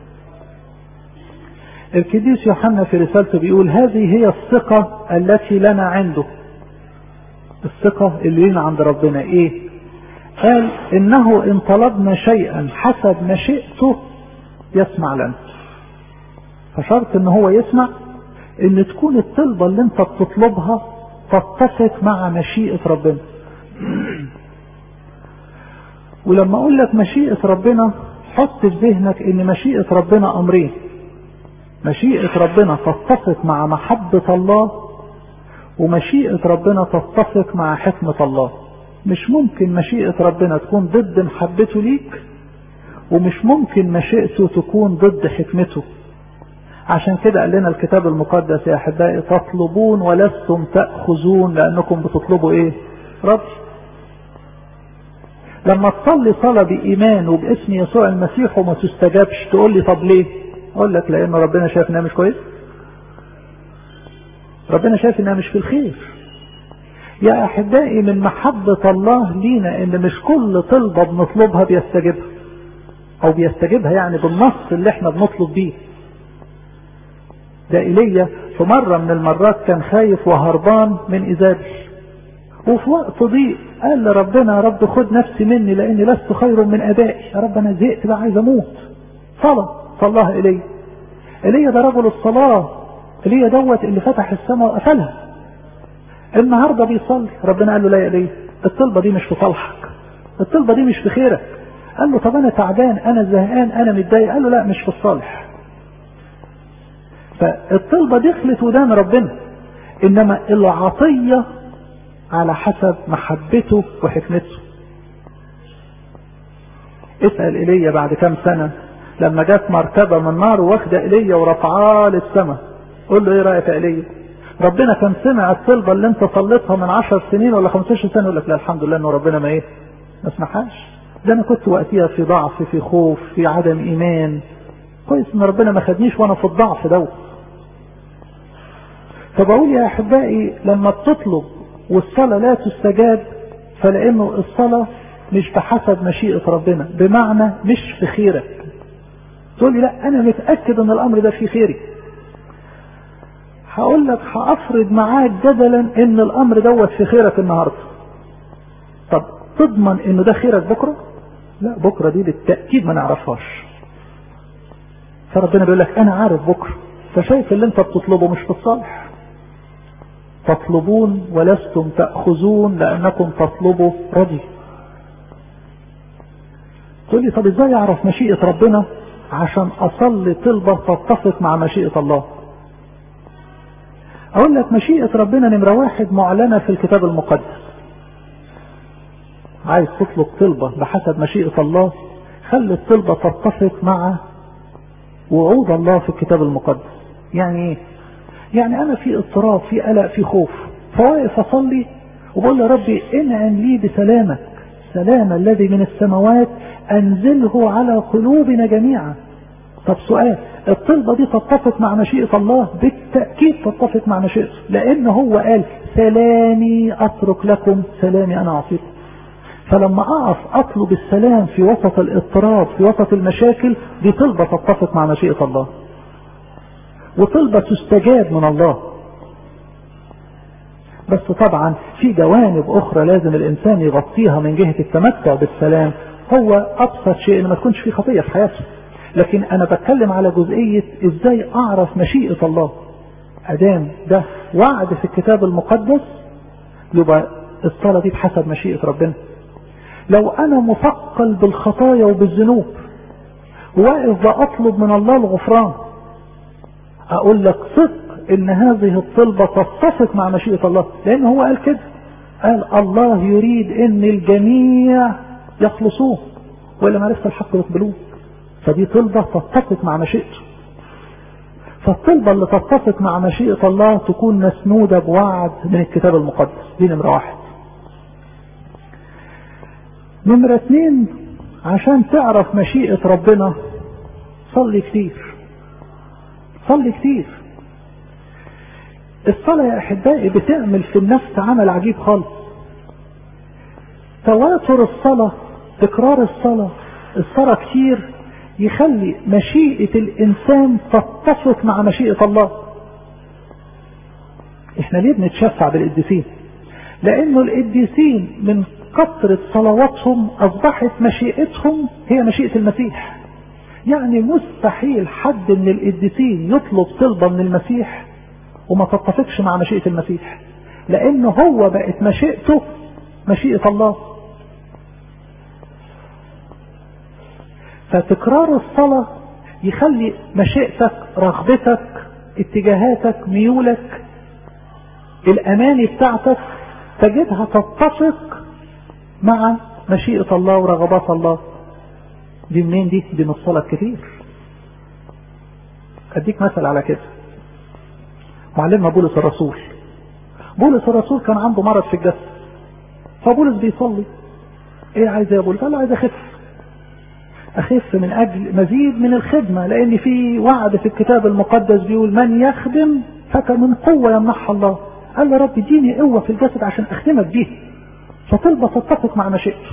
القديس يوحنا في رسالته بيقول هذه هي الثقة التي لنا عنده الثقة اللي لنا عند ربنا ايه قال انه ان طلبنا شيئا حسب مشيئته يسمع لنا فشرط ان هو يسمع ان تكون الطلبة اللي انت بتطلبها تتفق مع مشيئة ربنا ولما اقول لك مشيئة ربنا حط في ذهنك ان مشيئة ربنا امرين مشيئة ربنا تتفق مع محبة الله ومشيئة ربنا تتفق مع حكمة الله مش ممكن مشيئة ربنا تكون ضد محبته ليك ومش ممكن مشيئته تكون ضد حكمته عشان كده قال لنا الكتاب المقدس يا احبائي تطلبون ولستم تأخذون لانكم بتطلبوا ايه رب لما تصلي صلاة بإيمان وباسم يسوع المسيح وما تستجابش تقول لي طب ليه اقول لك لان ربنا شايف انها مش كويس ربنا شايف انها مش في الخير يا احبائي من محبة الله لينا ان مش كل طلبة بنطلبها بيستجيبها او بيستجيبها يعني بالنص اللي احنا بنطلب بيه ده ايليا في مرة من المرات كان خايف وهربان من ايزابل وفي وقت ضيق قال لربنا يا رب خد نفسي مني لاني لست خير من ابائي يا رب انا زهقت بقى عايز اموت صلى صلاها ايليا ايليا ده رجل الصلاة ايليا دوت اللي فتح السماء وقفلها النهارده بيصلي ربنا قال له لا يا ايليا الطلبة دي مش في صالحك الطلبة دي مش في خيرك قال له طب انا تعبان انا زهقان انا متضايق قال له لا مش في الصالح فالطلبة دخلت ودان ربنا انما العطية على حسب محبته وحكمته اسأل ايليا بعد كام سنة لما جت مركبة من نار واخدة ايليا ورفعاه للسماء قول له ايه رأيك يا ايليا ربنا كان سمع الطلبة اللي انت صليتها من عشر سنين ولا خمستاشر سنة يقول لك لا الحمد لله انه ربنا ما ايه ما سمحهاش ده انا كنت وقتها في ضعف في خوف في عدم ايمان كويس ان ربنا ما خدنيش وانا في الضعف دوت فبقول يا احبائي لما بتطلب والصلاة لا تستجاب فلانه الصلاة مش بحسب مشيئة ربنا بمعنى مش في خيرك تقول لي لا انا متأكد ان الامر ده في خيري هقول لك هافرض معاك جدلا ان الامر دوت في خيرك النهارده طب تضمن انه ده خيرك بكره لا بكره دي بالتاكيد ما نعرفهاش فربنا بيقول لك انا عارف بكره فشايف اللي انت بتطلبه مش في الصالح تطلبون ولستم تاخذون لانكم تطلبوا رضي تقول لي طب ازاي اعرف مشيئه ربنا عشان اصلي طلبه تتفق مع مشيئه الله اقول لك مشيئة ربنا نمرة واحد معلنة في الكتاب المقدس عايز تطلب طلبة بحسب مشيئة الله خلي الطلبة تتفق مع وعود الله في الكتاب المقدس يعني ايه يعني انا في اضطراب في قلق في خوف فواقف اصلي وبقول يا ربي انعم لي بسلامك سلام الذي من السماوات انزله على قلوبنا جميعا طب سؤال الطلبة دي تتفق مع مشيئة الله بالتأكيد تتفق مع مشيئته لأن هو قال سلامي أترك لكم سلامي أنا أعطيكم فلما أقف أطلب السلام في وسط الاضطراب في وسط المشاكل دي طلبة تتفق مع مشيئة الله وطلبة تستجاب من الله بس طبعا في جوانب أخرى لازم الإنسان يغطيها من جهة التمتع بالسلام هو أبسط شيء إن ما تكونش في خطية في حياته لكن انا بتكلم على جزئية ازاي اعرف مشيئة الله ادام ده وعد في الكتاب المقدس يبقى الصلاة دي بحسب مشيئة ربنا لو انا مثقل بالخطايا وبالذنوب واقف بطلب من الله الغفران اقول لك صدق ان هذه الطلبة تتفق مع مشيئة الله لان هو قال كده قال الله يريد ان الجميع يخلصوه ولا معرفة الحق يقبلوه فدي طلبة تتفق مع مشيئته فالطلبة اللي تتفق مع مشيئة الله تكون مسنودة بوعد من الكتاب المقدس دي نمرة واحد نمرة اتنين عشان تعرف مشيئة ربنا صلي كتير صلي كتير الصلاة يا أحبائي بتعمل في النفس عمل عجيب خالص تواتر الصلاة تكرار الصلاة الصلاة كتير يخلي مشيئة الإنسان تتفق مع مشيئة الله احنا ليه بنتشفع بالقديسين لأنه القديسين من كثرة صلواتهم أصبحت مشيئتهم هي مشيئة المسيح يعني مستحيل حد من القديسين يطلب طلبة من المسيح وما تتفقش مع مشيئة المسيح لأنه هو بقت مشيئته مشيئة الله فتكرار الصلاة يخلي مشيئتك رغبتك اتجاهاتك ميولك الأماني بتاعتك تجدها تتفق مع مشيئة الله ورغبات الله دي منين دي دي من الصلاة كتير اديك مثل على كده معلمنا بولس الرسول بولس الرسول كان عنده مرض في الجسد فبولس بيصلي ايه عايز يا بولس قال له عايز اخف اخف من اجل مزيد من الخدمة لان في وعد في الكتاب المقدس بيقول من يخدم فكمن قوة يمنحها الله قال له رب اديني قوة في الجسد عشان اخدمك بيها فطلبة تتفق مع مشيئته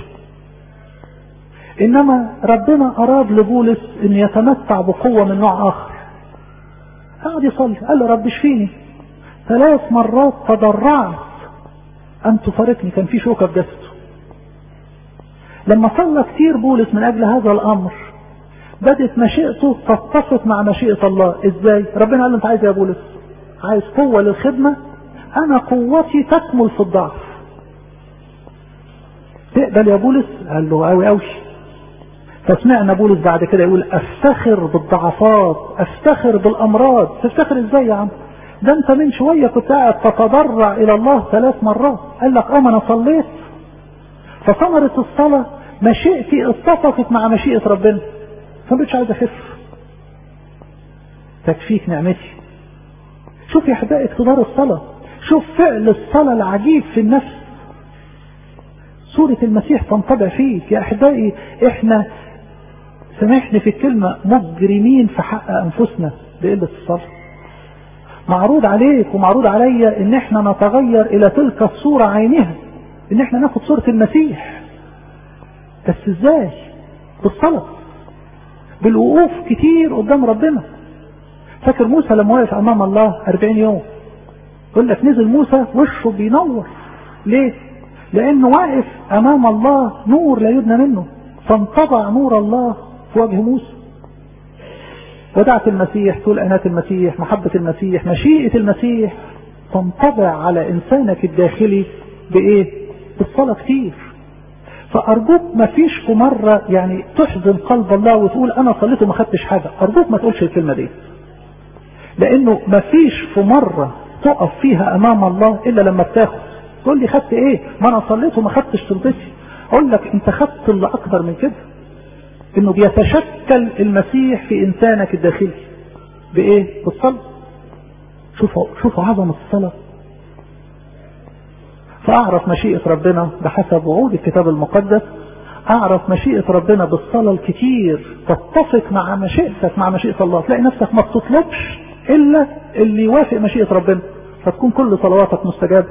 انما ربنا اراد لبولس ان يتمتع بقوة من نوع اخر قعد يصلي قال له رب اشفيني ثلاث مرات تضرعت ان تفارقني كان في شوكة في جسده لما صلى كتير بولس من اجل هذا الامر بدت مشيئته تتفق مع مشيئة الله ازاي ربنا قال له انت عايز يا بولس عايز قوة للخدمة انا قوتي تكمل في الضعف تقبل يا بولس قال له قوي قوي فسمعنا بولس بعد كده يقول افتخر بالضعفات افتخر بالامراض تفتخر ازاي يا عم ده انت من شوية كنت قاعد تتضرع الى الله ثلاث مرات قال لك اه ما انا صليت فثمرة الصلاة مشيئتي اتفقت مع مشيئة ربنا فمش عايز اخف تكفيك نعمتي شوف يا احبائي اقتدار الصلاة شوف فعل الصلاة العجيب في النفس صورة المسيح تنطبع فيك يا احبائي احنا سامحني في الكلمة مجرمين في حق انفسنا بقلة الصلاة معروض عليك ومعروض عليا ان احنا نتغير الى تلك الصورة عينها ان احنا ناخد صورة المسيح بس ازاي بالصلاة بالوقوف كتير قدام ربنا فاكر موسى لما وقف امام الله 40 يوم يقول لك نزل موسى وشه بينور ليه لانه واقف امام الله نور لا يدنى منه فانطبع نور الله في وجه موسى ودعت المسيح طول انات المسيح محبة المسيح مشيئة المسيح تنطبع على انسانك الداخلي بايه بالصلاة كتير فارجوك ما فيش في مرة يعني تحزن قلب الله وتقول انا صليت وما خدتش حاجة ارجوك ما تقولش الكلمة دي لانه ما فيش في مرة تقف فيها امام الله الا لما بتاخد تقول لي خدت ايه ما انا صليت وما خدتش طلبتي اقول لك انت خدت اللي اكتر من كده انه بيتشكل المسيح في انسانك الداخلي بايه بالصلاة شوفوا شوفوا عظمة الصلاة فاعرف مشيئة ربنا بحسب وعود الكتاب المقدس اعرف مشيئة ربنا بالصلاة الكتير تتفق مع مشيئتك مع مشيئة الله تلاقي نفسك ما بتطلبش الا اللي يوافق مشيئة ربنا فتكون كل صلواتك مستجابة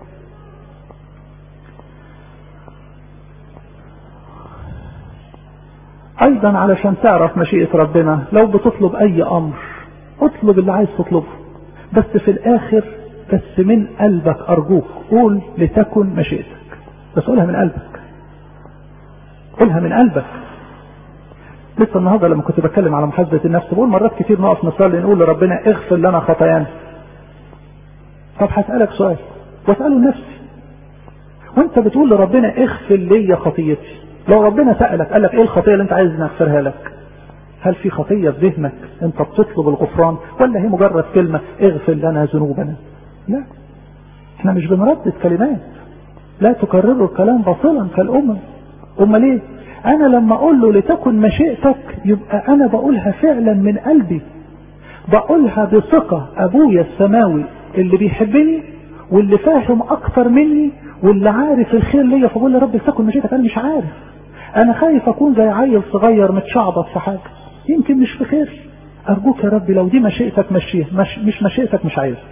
ايضا علشان تعرف مشيئة ربنا لو بتطلب اي امر اطلب اللي عايز تطلبه بس في الاخر بس من قلبك ارجوك قول لتكن مشيئتك بس قولها من قلبك قولها من قلبك لسه النهارده لما كنت بتكلم على محاسبة النفس بقول مرات كتير نقف نصلي نقول لربنا اغفر لنا خطايانا طب هسألك سؤال واسأله لنفسي وانت بتقول لربنا اغفر لي خطيتي لو ربنا سألك قال لك ايه الخطية اللي انت عايز نغفرها لك هل في خطية في ذهنك انت بتطلب الغفران ولا هي مجرد كلمة اغفر لنا ذنوبنا لا احنا مش بنردد كلمات لا تكرروا الكلام باطلا كالأمم أمال ليه أنا لما أقول له لتكن مشيئتك يبقى أنا بقولها فعلا من قلبي بقولها بثقة أبويا السماوي اللي بيحبني واللي فاهم أكتر مني واللي عارف الخير ليا فبقول يا رب لتكن مشيئتك أنا مش عارف أنا خايف أكون زي عيل صغير متشعبط في حاجة يمكن مش في خير أرجوك يا رب لو دي مشيئتك مشيها مش, مش مشيئتك مش عايزها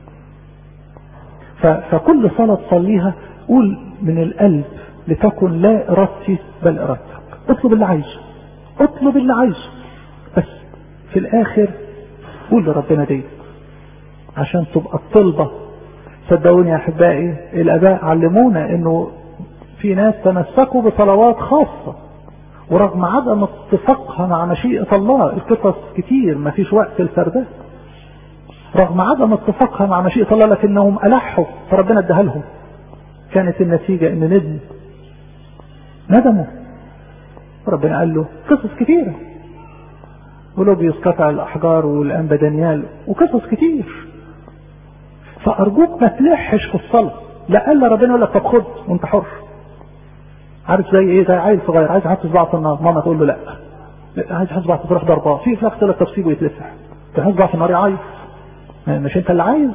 فكل صلاة تصليها قول من القلب لتكن لا إرادتي بل إرادتك اطلب اللي عايزه اطلب اللي عايزه بس في الآخر قول لربنا دي عشان تبقى الطلبة صدقوني يا أحبائي الآباء علمونا إنه في ناس تمسكوا بصلوات خاصة ورغم عدم اتفاقها مع مشيئة الله القصص كتير ما فيش وقت الفردات رغم عدم اتفاقها مع مشيئة الله لكنهم ألحوا فربنا اداها لهم كانت النتيجة ان ندموا ندموا ربنا قال له قصص كتيرة ولوبيوس قطع الأحجار والأنبا دانيال وقصص كتير فأرجوك ما تلحش في الصلاة لألا ربنا يقول لك طب خد وانت حر عارف زي ايه زي عيل صغير عايز يحط صباعه في النار ماما تقول له لا عايز يحط صباعه تروح ضرباه في فلاح تقول لك طب سيبه يتلسع تحط صباعه في النار عايز مش انت اللي عايز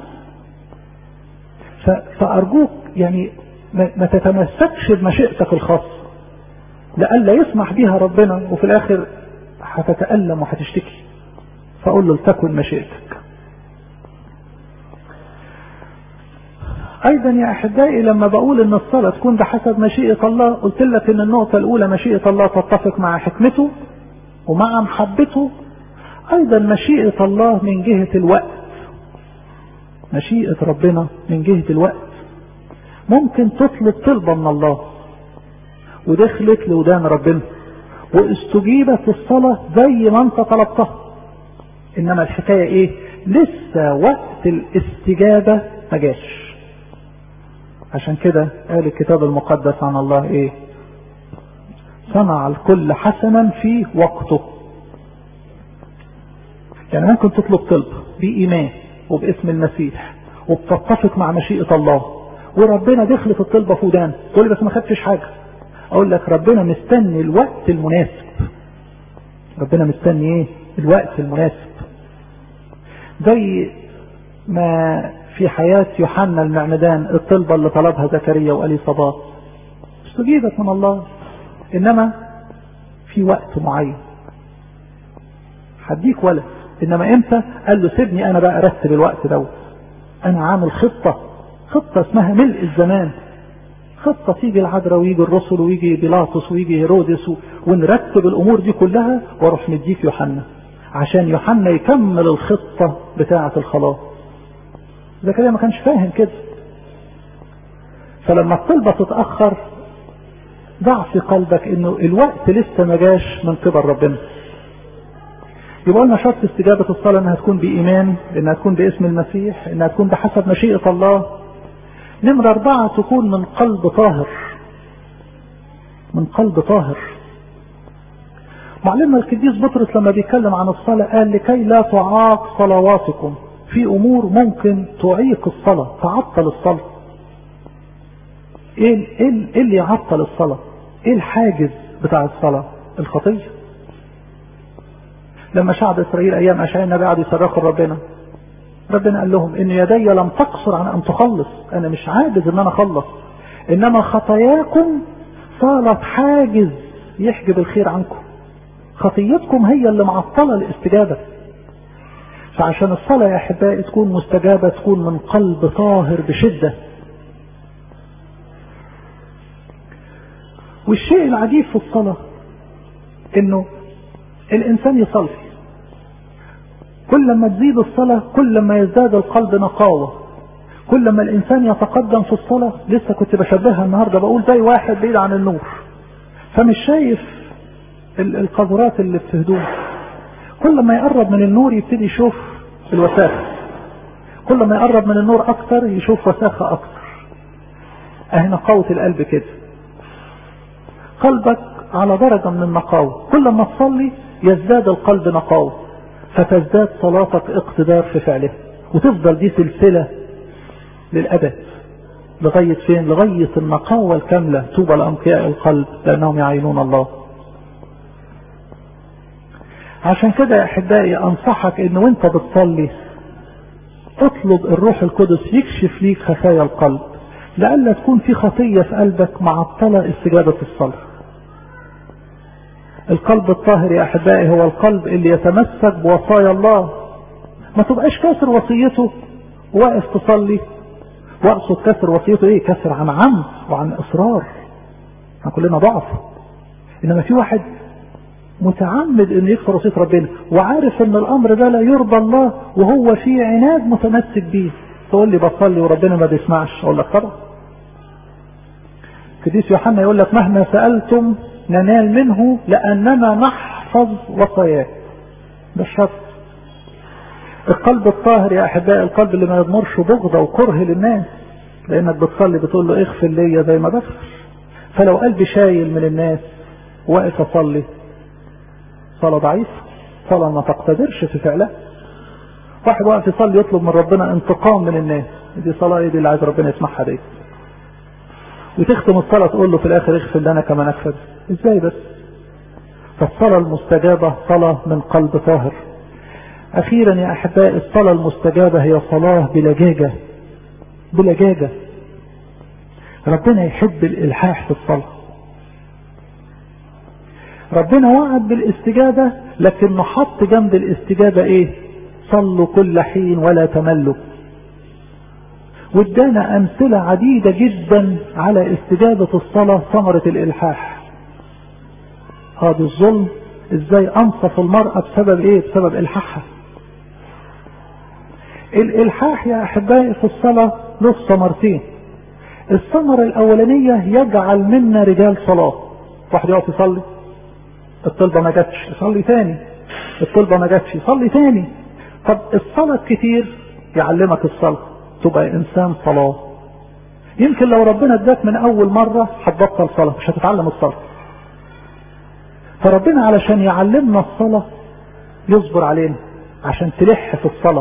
فأرجوك يعني ما تتمسكش بمشيئتك الخاصة لألا يسمح بها ربنا وفي الآخر هتتألم وهتشتكي فأقول له لتكن مشيئتك أيضا يا أحبائي لما بقول إن الصلاة تكون بحسب مشيئة الله قلت لك إن النقطة الأولى مشيئة الله تتفق مع حكمته ومع محبته أيضا مشيئة الله من جهة الوقت مشيئة ربنا من جهة الوقت ممكن تطلب طلبة من الله ودخلت لودان ربنا واستجيبت الصلاة زي ما انت طلبتها انما الحكاية ايه لسه وقت الاستجابة ما جاش عشان كده قال الكتاب المقدس عن الله ايه صنع الكل حسنا في وقته يعني ممكن تطلب طلب بإيمان وباسم المسيح وبتتفق مع مشيئة الله وربنا دخلت الطلبة في ودان تقول لي بس ما خدتش حاجة اقول لك ربنا مستني الوقت المناسب ربنا مستني ايه الوقت المناسب زي ما في حياة يوحنا المعمدان الطلبة اللي طلبها زكريا وأليصابات استجيبت من الله إنما في وقت معين هديك ولد إنما إمتى قال له سيبني أنا بقى أرتب الوقت دوت أنا عامل خطة خطة اسمها ملء الزمان خطة تيجي العذراء ويجي الرسل ويجي بيلاطس ويجي هيرودس ونرتب الأمور دي كلها واروح مديك يوحنا عشان يوحنا يكمل الخطة بتاعة الخلاص زكريا ما كانش فاهم كده فلما الطلبة تتأخر ضع في قلبك انه الوقت لسه ما جاش من قبل ربنا يبقى لنا شرط استجابة الصلاة انها تكون بإيمان انها تكون باسم المسيح انها تكون بحسب مشيئة الله نمرة أربعة تكون من قلب طاهر من قلب طاهر معلمنا القديس بطرس لما بيتكلم عن الصلاة قال لكي لا تعاق صلواتكم في أمور ممكن تعيق الصلاة تعطل الصلاة ايه ايه اللي يعطل الصلاة ايه الحاجز بتاع الصلاة الخطية لما شعب اسرائيل ايام اشعياء النبي قعدوا يصرخوا لربنا ربنا قال لهم ان يدي لم تقصر عن ان تخلص انا مش عاجز ان انا اخلص انما خطاياكم صارت حاجز يحجب الخير عنكم خطيتكم هي اللي معطله الاستجابه فعشان الصلاة يا أحبائي تكون مستجابة تكون من قلب طاهر بشدة والشيء العجيب في الصلاة انه الانسان يصلي كل ما تزيد الصلاة كل ما يزداد القلب نقاوة كل ما الانسان يتقدم في الصلاة لسه كنت بشبهها النهاردة بقول زي واحد بعيد عن النور فمش شايف القذرات اللي في هدومه كل ما يقرب من النور يبتدي يشوف الوساخة كل ما يقرب من النور اكتر يشوف وساخة اكتر اهي نقاوة القلب كده قلبك على درجة من النقاوة كل ما تصلي يزداد القلب نقاوة فتزداد صلاتك اقتدار في فعله وتفضل دي سلسلة للأبد لغاية فين لغاية النقاوة الكاملة توبى لأنقياء القلب لأنهم يعينون الله عشان كده يا أحبائي أنصحك إن وانت بتصلي اطلب الروح القدس يكشف ليك خفايا القلب لألا تكون في خطية في قلبك معطلة استجابة الصلاة القلب الطاهر يا أحبائي هو القلب اللي يتمسك بوصايا الله ما تبقاش كاسر وصيته واقف تصلي واقصد كسر وصيته ايه كسر عن عمد وعن اصرار احنا كلنا ضعف انما في واحد متعمد انه يكسر وصيه ربنا وعارف ان الامر ده لا يرضى الله وهو في عناد متمسك بيه تقول لي بصلي وربنا ما بيسمعش اقول لك طبعا قديس يوحنا يقول لك مهما سالتم ننال منه لاننا نحفظ وصاياه ده الشرط القلب الطاهر يا احبائي القلب اللي ما يضمرش بغضة وكره للناس لانك بتصلي بتقول له اغفر ليا زي ما بغفر فلو قلبي شايل من الناس واقف اصلي صلاة ضعيفة صلاة ما تقتدرش في فعلها واحد واقف يصلي يطلب من ربنا انتقام من الناس دي صلاة ايه دي اللي عايز ربنا يسمعها دي وتختم الصلاة تقول له في الاخر اغفر لنا كما نغفر ازاي بس فالصلاة المستجابة صلاة من قلب طاهر اخيرا يا احبائي الصلاة المستجابة هي صلاة بلجاجة بلجاجة ربنا يحب الالحاح في الصلاة ربنا وعد بالاستجابة لكنه حط جنب الاستجابة ايه صلوا كل حين ولا تملوا وادانا امثلة عديدة جدا على استجابة الصلاة ثمرة الالحاح هذا الظلم ازاي انصف المرأة بسبب ايه بسبب الحاحها الالحاح يا احبائي في الصلاة له ثمرتين الثمرة الاولانية يجعل منا رجال صلاة واحد يقف يصلي الطلبة ما جاتش يصلي تاني الطلبة ما جاتش يصلي تاني طب الصلاة كتير يعلمك الصلاة تبقى انسان صلاة يمكن لو ربنا اداك من اول مرة هتبطل صلاة مش هتتعلم الصلاة فربنا علشان يعلمنا الصلاة يصبر علينا عشان تلح في الصلاة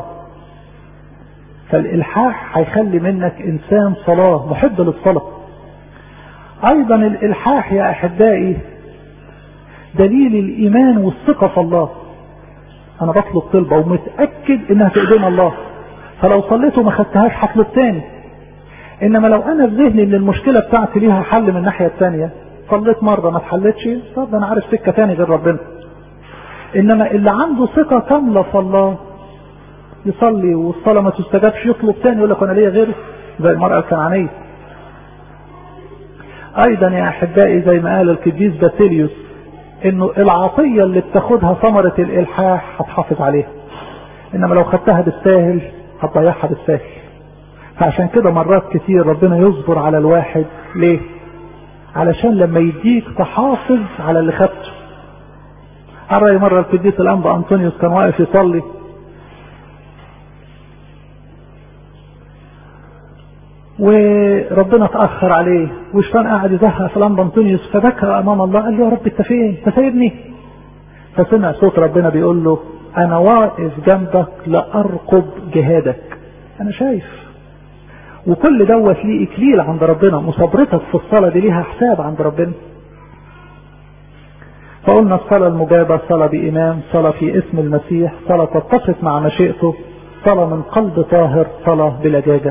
فالإلحاح هيخلي منك إنسان صلاة محب للصلاة أيضا الإلحاح يا أحبائي دليل الإيمان والثقة في الله أنا بطلب طلبة ومتأكد إنها في إيدين الله فلو صليت وما خدتهاش هطلب تاني إنما لو أنا في ذهني إن المشكلة بتاعتي ليها حل من الناحية التانية صليت مرة ما اتحلتش طب أنا عارف سكة تاني غير ربنا إنما اللي عنده ثقة كاملة في الله يصلي والصلاة ما تستجابش يطلب تاني يقول لك أنا ليا غيره زي المرأة الكنعانية أيضا يا أحبائي زي ما قال القديس باسيليوس إنه العطية اللي بتاخدها ثمرة الإلحاح هتحافظ عليها إنما لو خدتها بالساهل هتضيعها بالساهل فعشان كده مرات كتير ربنا يصبر على الواحد ليه؟ علشان لما يديك تحافظ على اللي خدته أرى مرة القديس الأنبا أنطونيوس كان واقف يصلي وربنا تأخر عليه والشيطان قاعد يزهق في الأنبا أنطونيوس فبكى أمام الله قال له يا رب أنت فين؟ أنت سايبني؟ فسمع صوت ربنا بيقول له أنا واقف جنبك لأرقب جهادك أنا شايف وكل دوت ليه إكليل عند ربنا مصابرتك في الصلاة دي ليها حساب عند ربنا فقلنا الصلاة المجابة صلاة بإمام صلاة في اسم المسيح صلاة تتفق مع مشيئته صلاة من قلب طاهر صلاة بلجاجة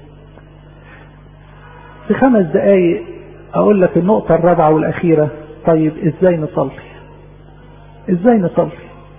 في خمس دقايق أقول لك النقطة الرابعة والأخيرة طيب إزاي نصلي إزاي نصلي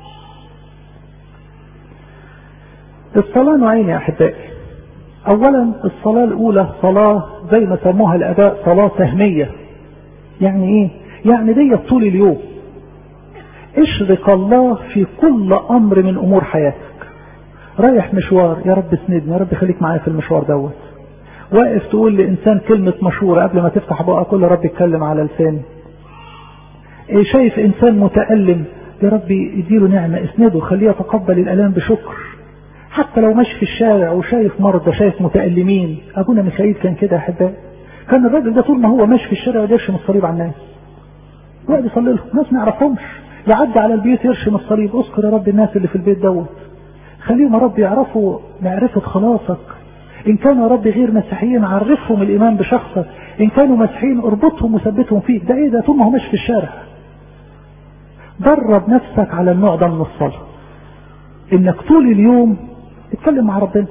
الصلاة نوعين يا أحبائي أولا الصلاة الأولى صلاة زي ما سموها الآباء صلاة سهمية يعني إيه؟ يعني دي طول اليوم اشرك الله في كل أمر من أمور حياتك رايح مشوار يا رب اسندني يا رب خليك معايا في المشوار دوت واقف تقول لإنسان كلمة مشورة قبل ما تفتح بقى كل رب اتكلم على لساني إيه شايف إنسان متألم يا رب يديله نعمة اسنده خليه يتقبل الألام بشكر حتى لو ماشي في الشارع وشايف مرضى شايف متألمين أبونا ميخائيل كان كده يا أحبائي كان الراجل ده طول ما هو ماشي في الشارع يقدرش من الصليب على الناس يقعد يصلي لهم ناس ما يعرفهمش يعدي على البيت يرشم الصليب اذكر يا رب الناس اللي في البيت دوت خليهم يا رب يعرفوا معرفة خلاصك إن كانوا يا رب غير مسيحيين عرفهم الإيمان بشخصك إن كانوا مسيحيين اربطهم وثبتهم فيك ده إيه ده طول ما هو ماشي في الشارع درب نفسك على النوع ده من الصلاة إنك طول اليوم اتكلم مع ربنا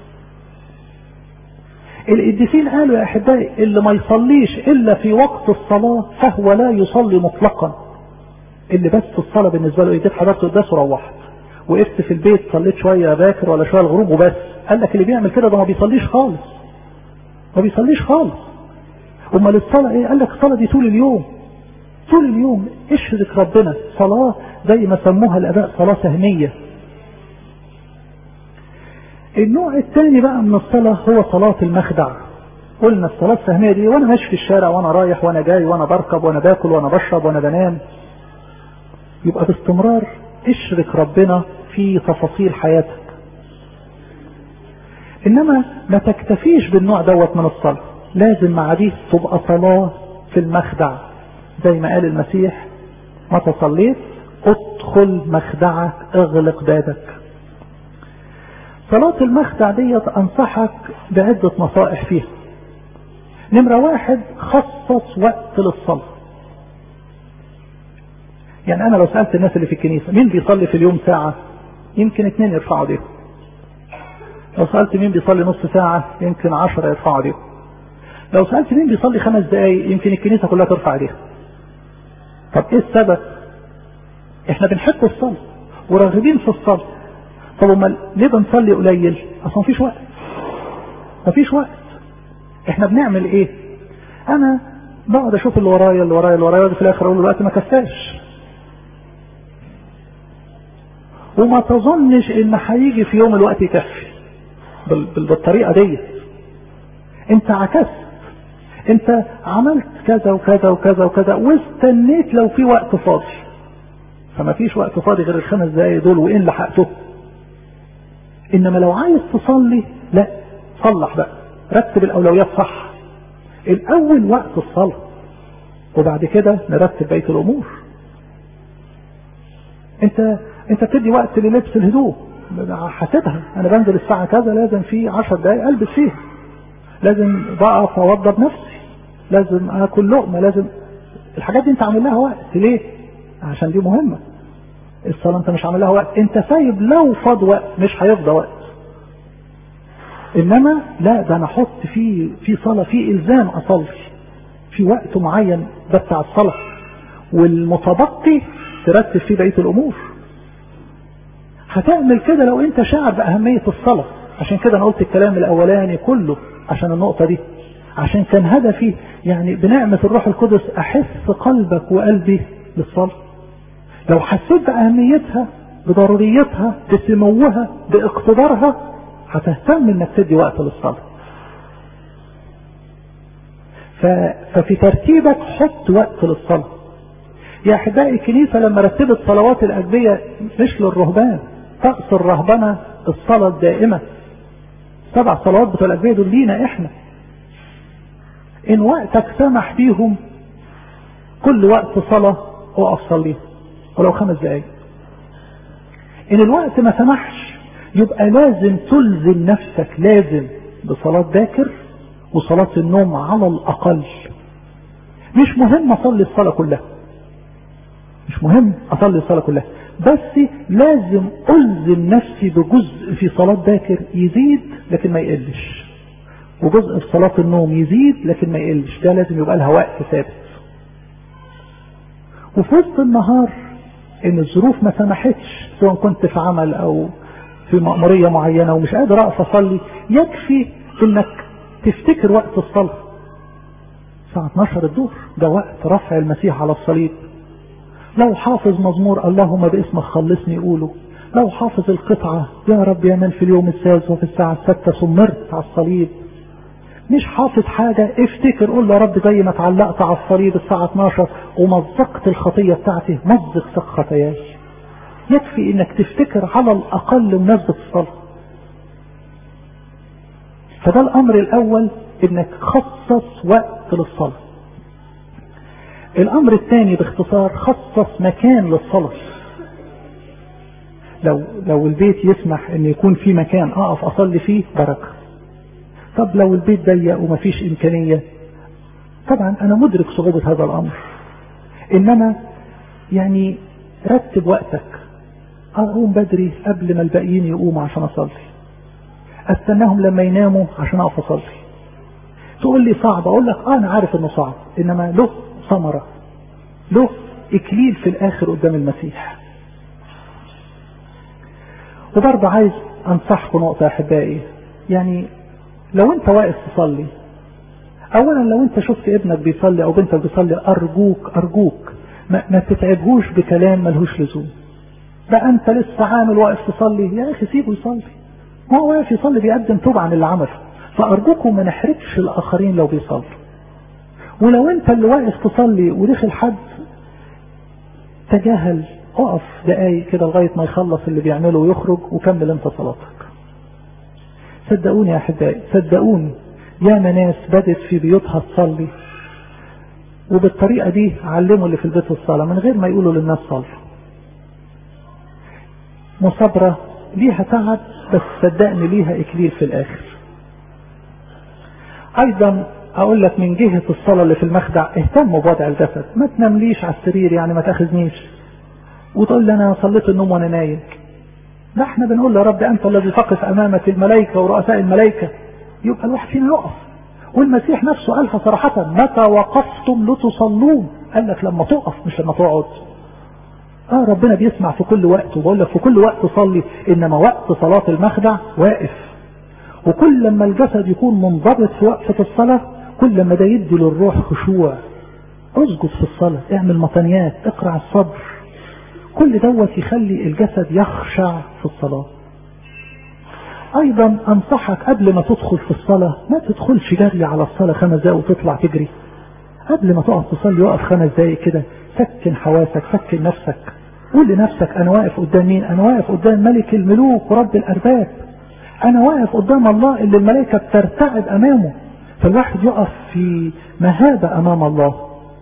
القديسين قالوا يا أحبائي اللي ما يصليش إلا في وقت الصلاة فهو لا يصلي مطلقا اللي بس الصلاة بالنسبة له اديت حضرته قداس وروحت وقفت في البيت صليت شوية باكر ولا شوية الغروب وبس قال لك اللي بيعمل كده ده ما بيصليش خالص ما بيصليش خالص امال الصلاة ايه قال لك الصلاة دي طول اليوم طول اليوم اشرك ربنا صلاة زي ما سموها الاباء صلاة سهمية النوع الثاني بقى من الصلاة هو صلاة المخدع قلنا الصلاة السهمية دي وانا ماشي في الشارع وانا رايح وانا جاي وانا بركب وانا باكل وانا بشرب وانا بنام يبقى باستمرار اشرك ربنا في تفاصيل حياتك انما ما تكتفيش بالنوع دوت من الصلاة لازم مع دي تبقى صلاة في المخدع زي ما قال المسيح متى صليت ادخل مخدعك اغلق بابك صلاة المخدع ديت انصحك بعدة نصائح فيها نمرة واحد خصص وقت للصلاة يعني انا لو سألت الناس اللي في الكنيسة مين بيصلي في اليوم ساعة يمكن اتنين يرفعوا ايديهم لو سألت مين بيصلي نص ساعة يمكن عشرة يرفعوا ايديهم لو سألت مين بيصلي خمس دقايق يمكن الكنيسة كلها ترفع ايديها طب ايه السبب احنا بنحب الصلاة وراغبين في الصلاة طب امال ليه بنصلي قليل اصلا مفيش وقت مفيش وقت احنا بنعمل ايه انا بقعد اشوف اللي ورايا اللي ورايا اللي ورايا في الاخر اقول الوقت ما كفاش وما تظنش ان هيجي في يوم الوقت يكفي بالطريقة دي انت عكست انت عملت كذا وكذا وكذا وكذا واستنيت لو في وقت فاضي فما فيش وقت فاضي غير الخمس دقايق دول وان لحقته انما لو عايز تصلي لا صلح بقى رتب الاولويات صح الاول وقت الصلاة وبعد كده نرتب بقية الامور انت انت بتدي وقت للبس الهدوم حاسبها انا بنزل الساعة كذا لازم في عشر دقايق البس فيها لازم بقف اوضب نفسي لازم اكل لقمة لازم الحاجات دي انت عامل لها وقت ليه عشان دي مهمة الصلاة انت مش عامل لها وقت انت سايب لو فاض وقت مش هيفضى وقت انما لا ده انا احط في في صلاة في الزام اصلي في وقت معين ده بتاع الصلاة والمتبقي ترتب فيه بقية الامور هتعمل كده لو انت شاعر بأهمية الصلاة عشان كده انا قلت الكلام الاولاني كله عشان النقطة دي عشان كان هدفي يعني بنعمة الروح القدس احس قلبك وقلبي للصلاة لو حسيت بأهميتها بضروريتها بسموها باقتدارها هتهتم انك تدي وقت للصلاة ففي ترتيبك حط وقت للصلاة يا احبائي الكنيسة لما رتبت صلوات الاجبية مش للرهبان طقس الرهبنة الصلاة الدائمة سبع صلوات بتوع الاجبية دول لينا احنا ان وقتك سمح بيهم كل وقت صلاة اقف صليها ولو خمس دقايق ان الوقت ما سمحش يبقى لازم تلزم نفسك لازم بصلاة باكر وصلاة النوم على الاقل مش مهم اصلي الصلاة كلها مش مهم اصلي الصلاة كلها بس لازم الزم نفسي بجزء في صلاة باكر يزيد لكن ما يقلش وجزء في صلاة النوم يزيد لكن ما يقلش ده لازم يبقى لها وقت ثابت وفي وسط النهار ان الظروف ما سمحتش سواء كنت في عمل او في مأمورية معينة ومش قادر اقف اصلي يكفي انك تفتكر وقت الصلاة الساعة 12 الظهر ده وقت رفع المسيح على الصليب لو حافظ مزمور اللهم باسمك خلصني قوله لو حافظ القطعة يا رب يا من في اليوم السادس وفي الساعة الستة سمرت على الصليب مش حافظ حاجة افتكر قول له يا رب زي ما اتعلقت على الصليب الساعة 12 ومزقت الخطية بتاعتي مزق سق خطاياي يكفي انك تفتكر على الاقل مناسبة الصلاة فده الامر الاول انك خصص وقت للصلاة الامر الثاني باختصار خصص مكان للصلاة لو لو البيت يسمح ان يكون في مكان اقف اصلي فيه بركة طب لو البيت ضيق ومفيش امكانية طبعا انا مدرك صعوبة هذا الامر انما يعني رتب وقتك اقوم بدري قبل ما الباقيين يقوموا عشان اصلي استناهم لما يناموا عشان اقف اصلي تقول لي صعب اقول لك اه انا عارف انه صعب انما له ثمرة له اكليل في الاخر قدام المسيح وبرضه عايز انصحكم نقطة احبائي يعني لو انت واقف تصلي اولا لو انت شفت ابنك بيصلي او بنتك بيصلي ارجوك ارجوك ما, ما تتعبهوش بكلام ملهوش لزوم بقى انت لسه عامل واقف تصلي يا اخي سيبه يصلي ما هو واقف يصلي بيقدم توبة عن اللي عمله فارجوكم ما نحرجش الاخرين لو بيصلوا ولو انت اللي واقف تصلي ودخل حد تجاهل اقف دقايق كده لغايه ما يخلص اللي بيعمله ويخرج وكمل انت صلاتك صدقوني يا احبائي صدقوني يا ناس بدت في بيوتها تصلي وبالطريقه دي علموا اللي في البيت الصلاه من غير ما يقولوا للناس صلوا مصابره ليها تعب بس صدقني ليها اكليل في الاخر ايضا اقول لك من جهة الصلاة اللي في المخدع اهتموا بوضع الجسد ما تنامليش على السرير يعني ما تاخذنيش وتقول لي انا صليت النوم وانا نايم ده احنا بنقول يا رب انت الذي تقف امامك الملائكة ورؤساء الملائكة يبقى الواحد فينا يقف والمسيح نفسه قالها صراحة متى وقفتم لتصلون قال لك لما تقف مش لما تقعد اه ربنا بيسمع في كل وقت وبقول لك في كل وقت صلي انما وقت صلاة المخدع واقف وكل لما الجسد يكون منضبط في وقفة الصلاة كل لما ده يدي للروح خشوع اسجد في الصلاة اعمل مطنيات اقرع الصبر كل دوت يخلي الجسد يخشع في الصلاة ايضا انصحك قبل ما تدخل في الصلاة ما تدخلش جري على الصلاة خمس دقايق وتطلع تجري قبل ما تقف تصلي وقف خمس دقايق كده سكن حواسك سكن نفسك قول لنفسك انا واقف قدام مين انا واقف قدام ملك الملوك ورب الارباب انا واقف قدام الله اللي الملائكة بترتعب امامه فالواحد يقف في مهابة امام الله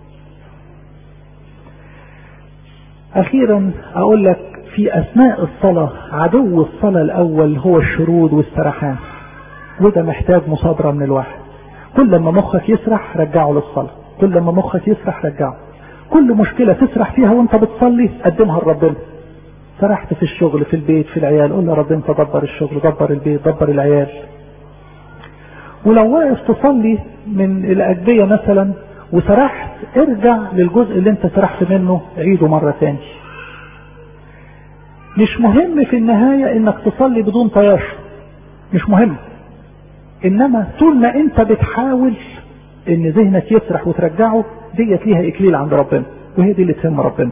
اخيرا اقول لك في اثناء الصلاة عدو الصلاة الاول هو الشرود والسرحان وده محتاج مصابرة من الواحد كل لما مخك يسرح رجعه للصلاة كل لما مخك يسرح رجعه كل مشكلة تسرح فيها وانت بتصلي قدمها لربنا سرحت في الشغل في البيت في العيال قول يا رب انت دبر الشغل دبر البيت دبر العيال ولو واقف تصلي من الأجبية مثلا وسرحت ارجع للجزء اللي انت سرحت منه عيده مرة تاني مش مهم في النهاية انك تصلي بدون طياش مش مهم انما طول ما انت بتحاول ان ذهنك يسرح وترجعه ديت ليها اكليل عند ربنا وهي دي اللي تهم ربنا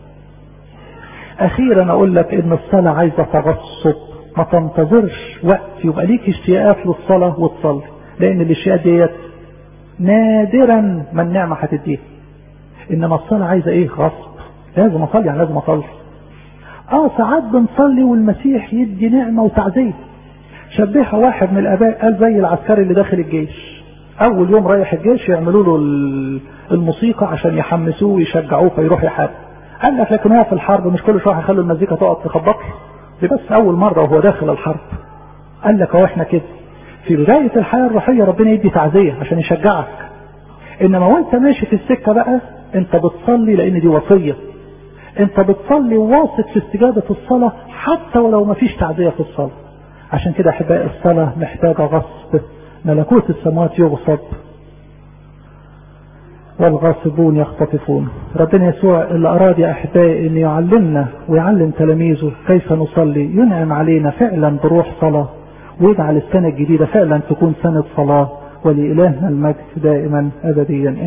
اخيرا اقول لك ان الصلاة عايزة تغصب ما تنتظرش وقت يبقى ليك اشتياقات للصلاة وتصلي لان الاشتياقات ديت نادرا ما النعمة هتديها انما الصلاة عايزة ايه غصب لازم اصلي يعني لازم اصلي اه ساعات بنصلي والمسيح يدي نعمة وتعزية شبهها واحد من الاباء قال زي العسكري اللي داخل الجيش اول يوم رايح الجيش يعملوا له الموسيقى عشان يحمسوه ويشجعوه فيروح يحارب قال لك لكن هو في الحرب مش كل شويه هيخلوا المزيكا تقعد تخبط دي بس اول مره وهو داخل الحرب قال لك اهو احنا كده في بدايه الحياه الروحيه ربنا يدي تعزيه عشان يشجعك انما وانت ماشي في السكه بقى انت بتصلي لان دي وصيه انت بتصلي واثق في استجابه الصلاه حتى ولو ما فيش تعزيه في الصلاه عشان كده احبائي الصلاه محتاجه غصب ملكوت السماوات يغصب والغاصبون يختطفون ربنا يسوع اللي أراد يا أحبائي أن يعلمنا ويعلم تلاميذه كيف نصلي ينعم علينا فعلا بروح صلاة ويجعل السنة الجديدة فعلا تكون سنة صلاة ولإلهنا المجد دائما أبديا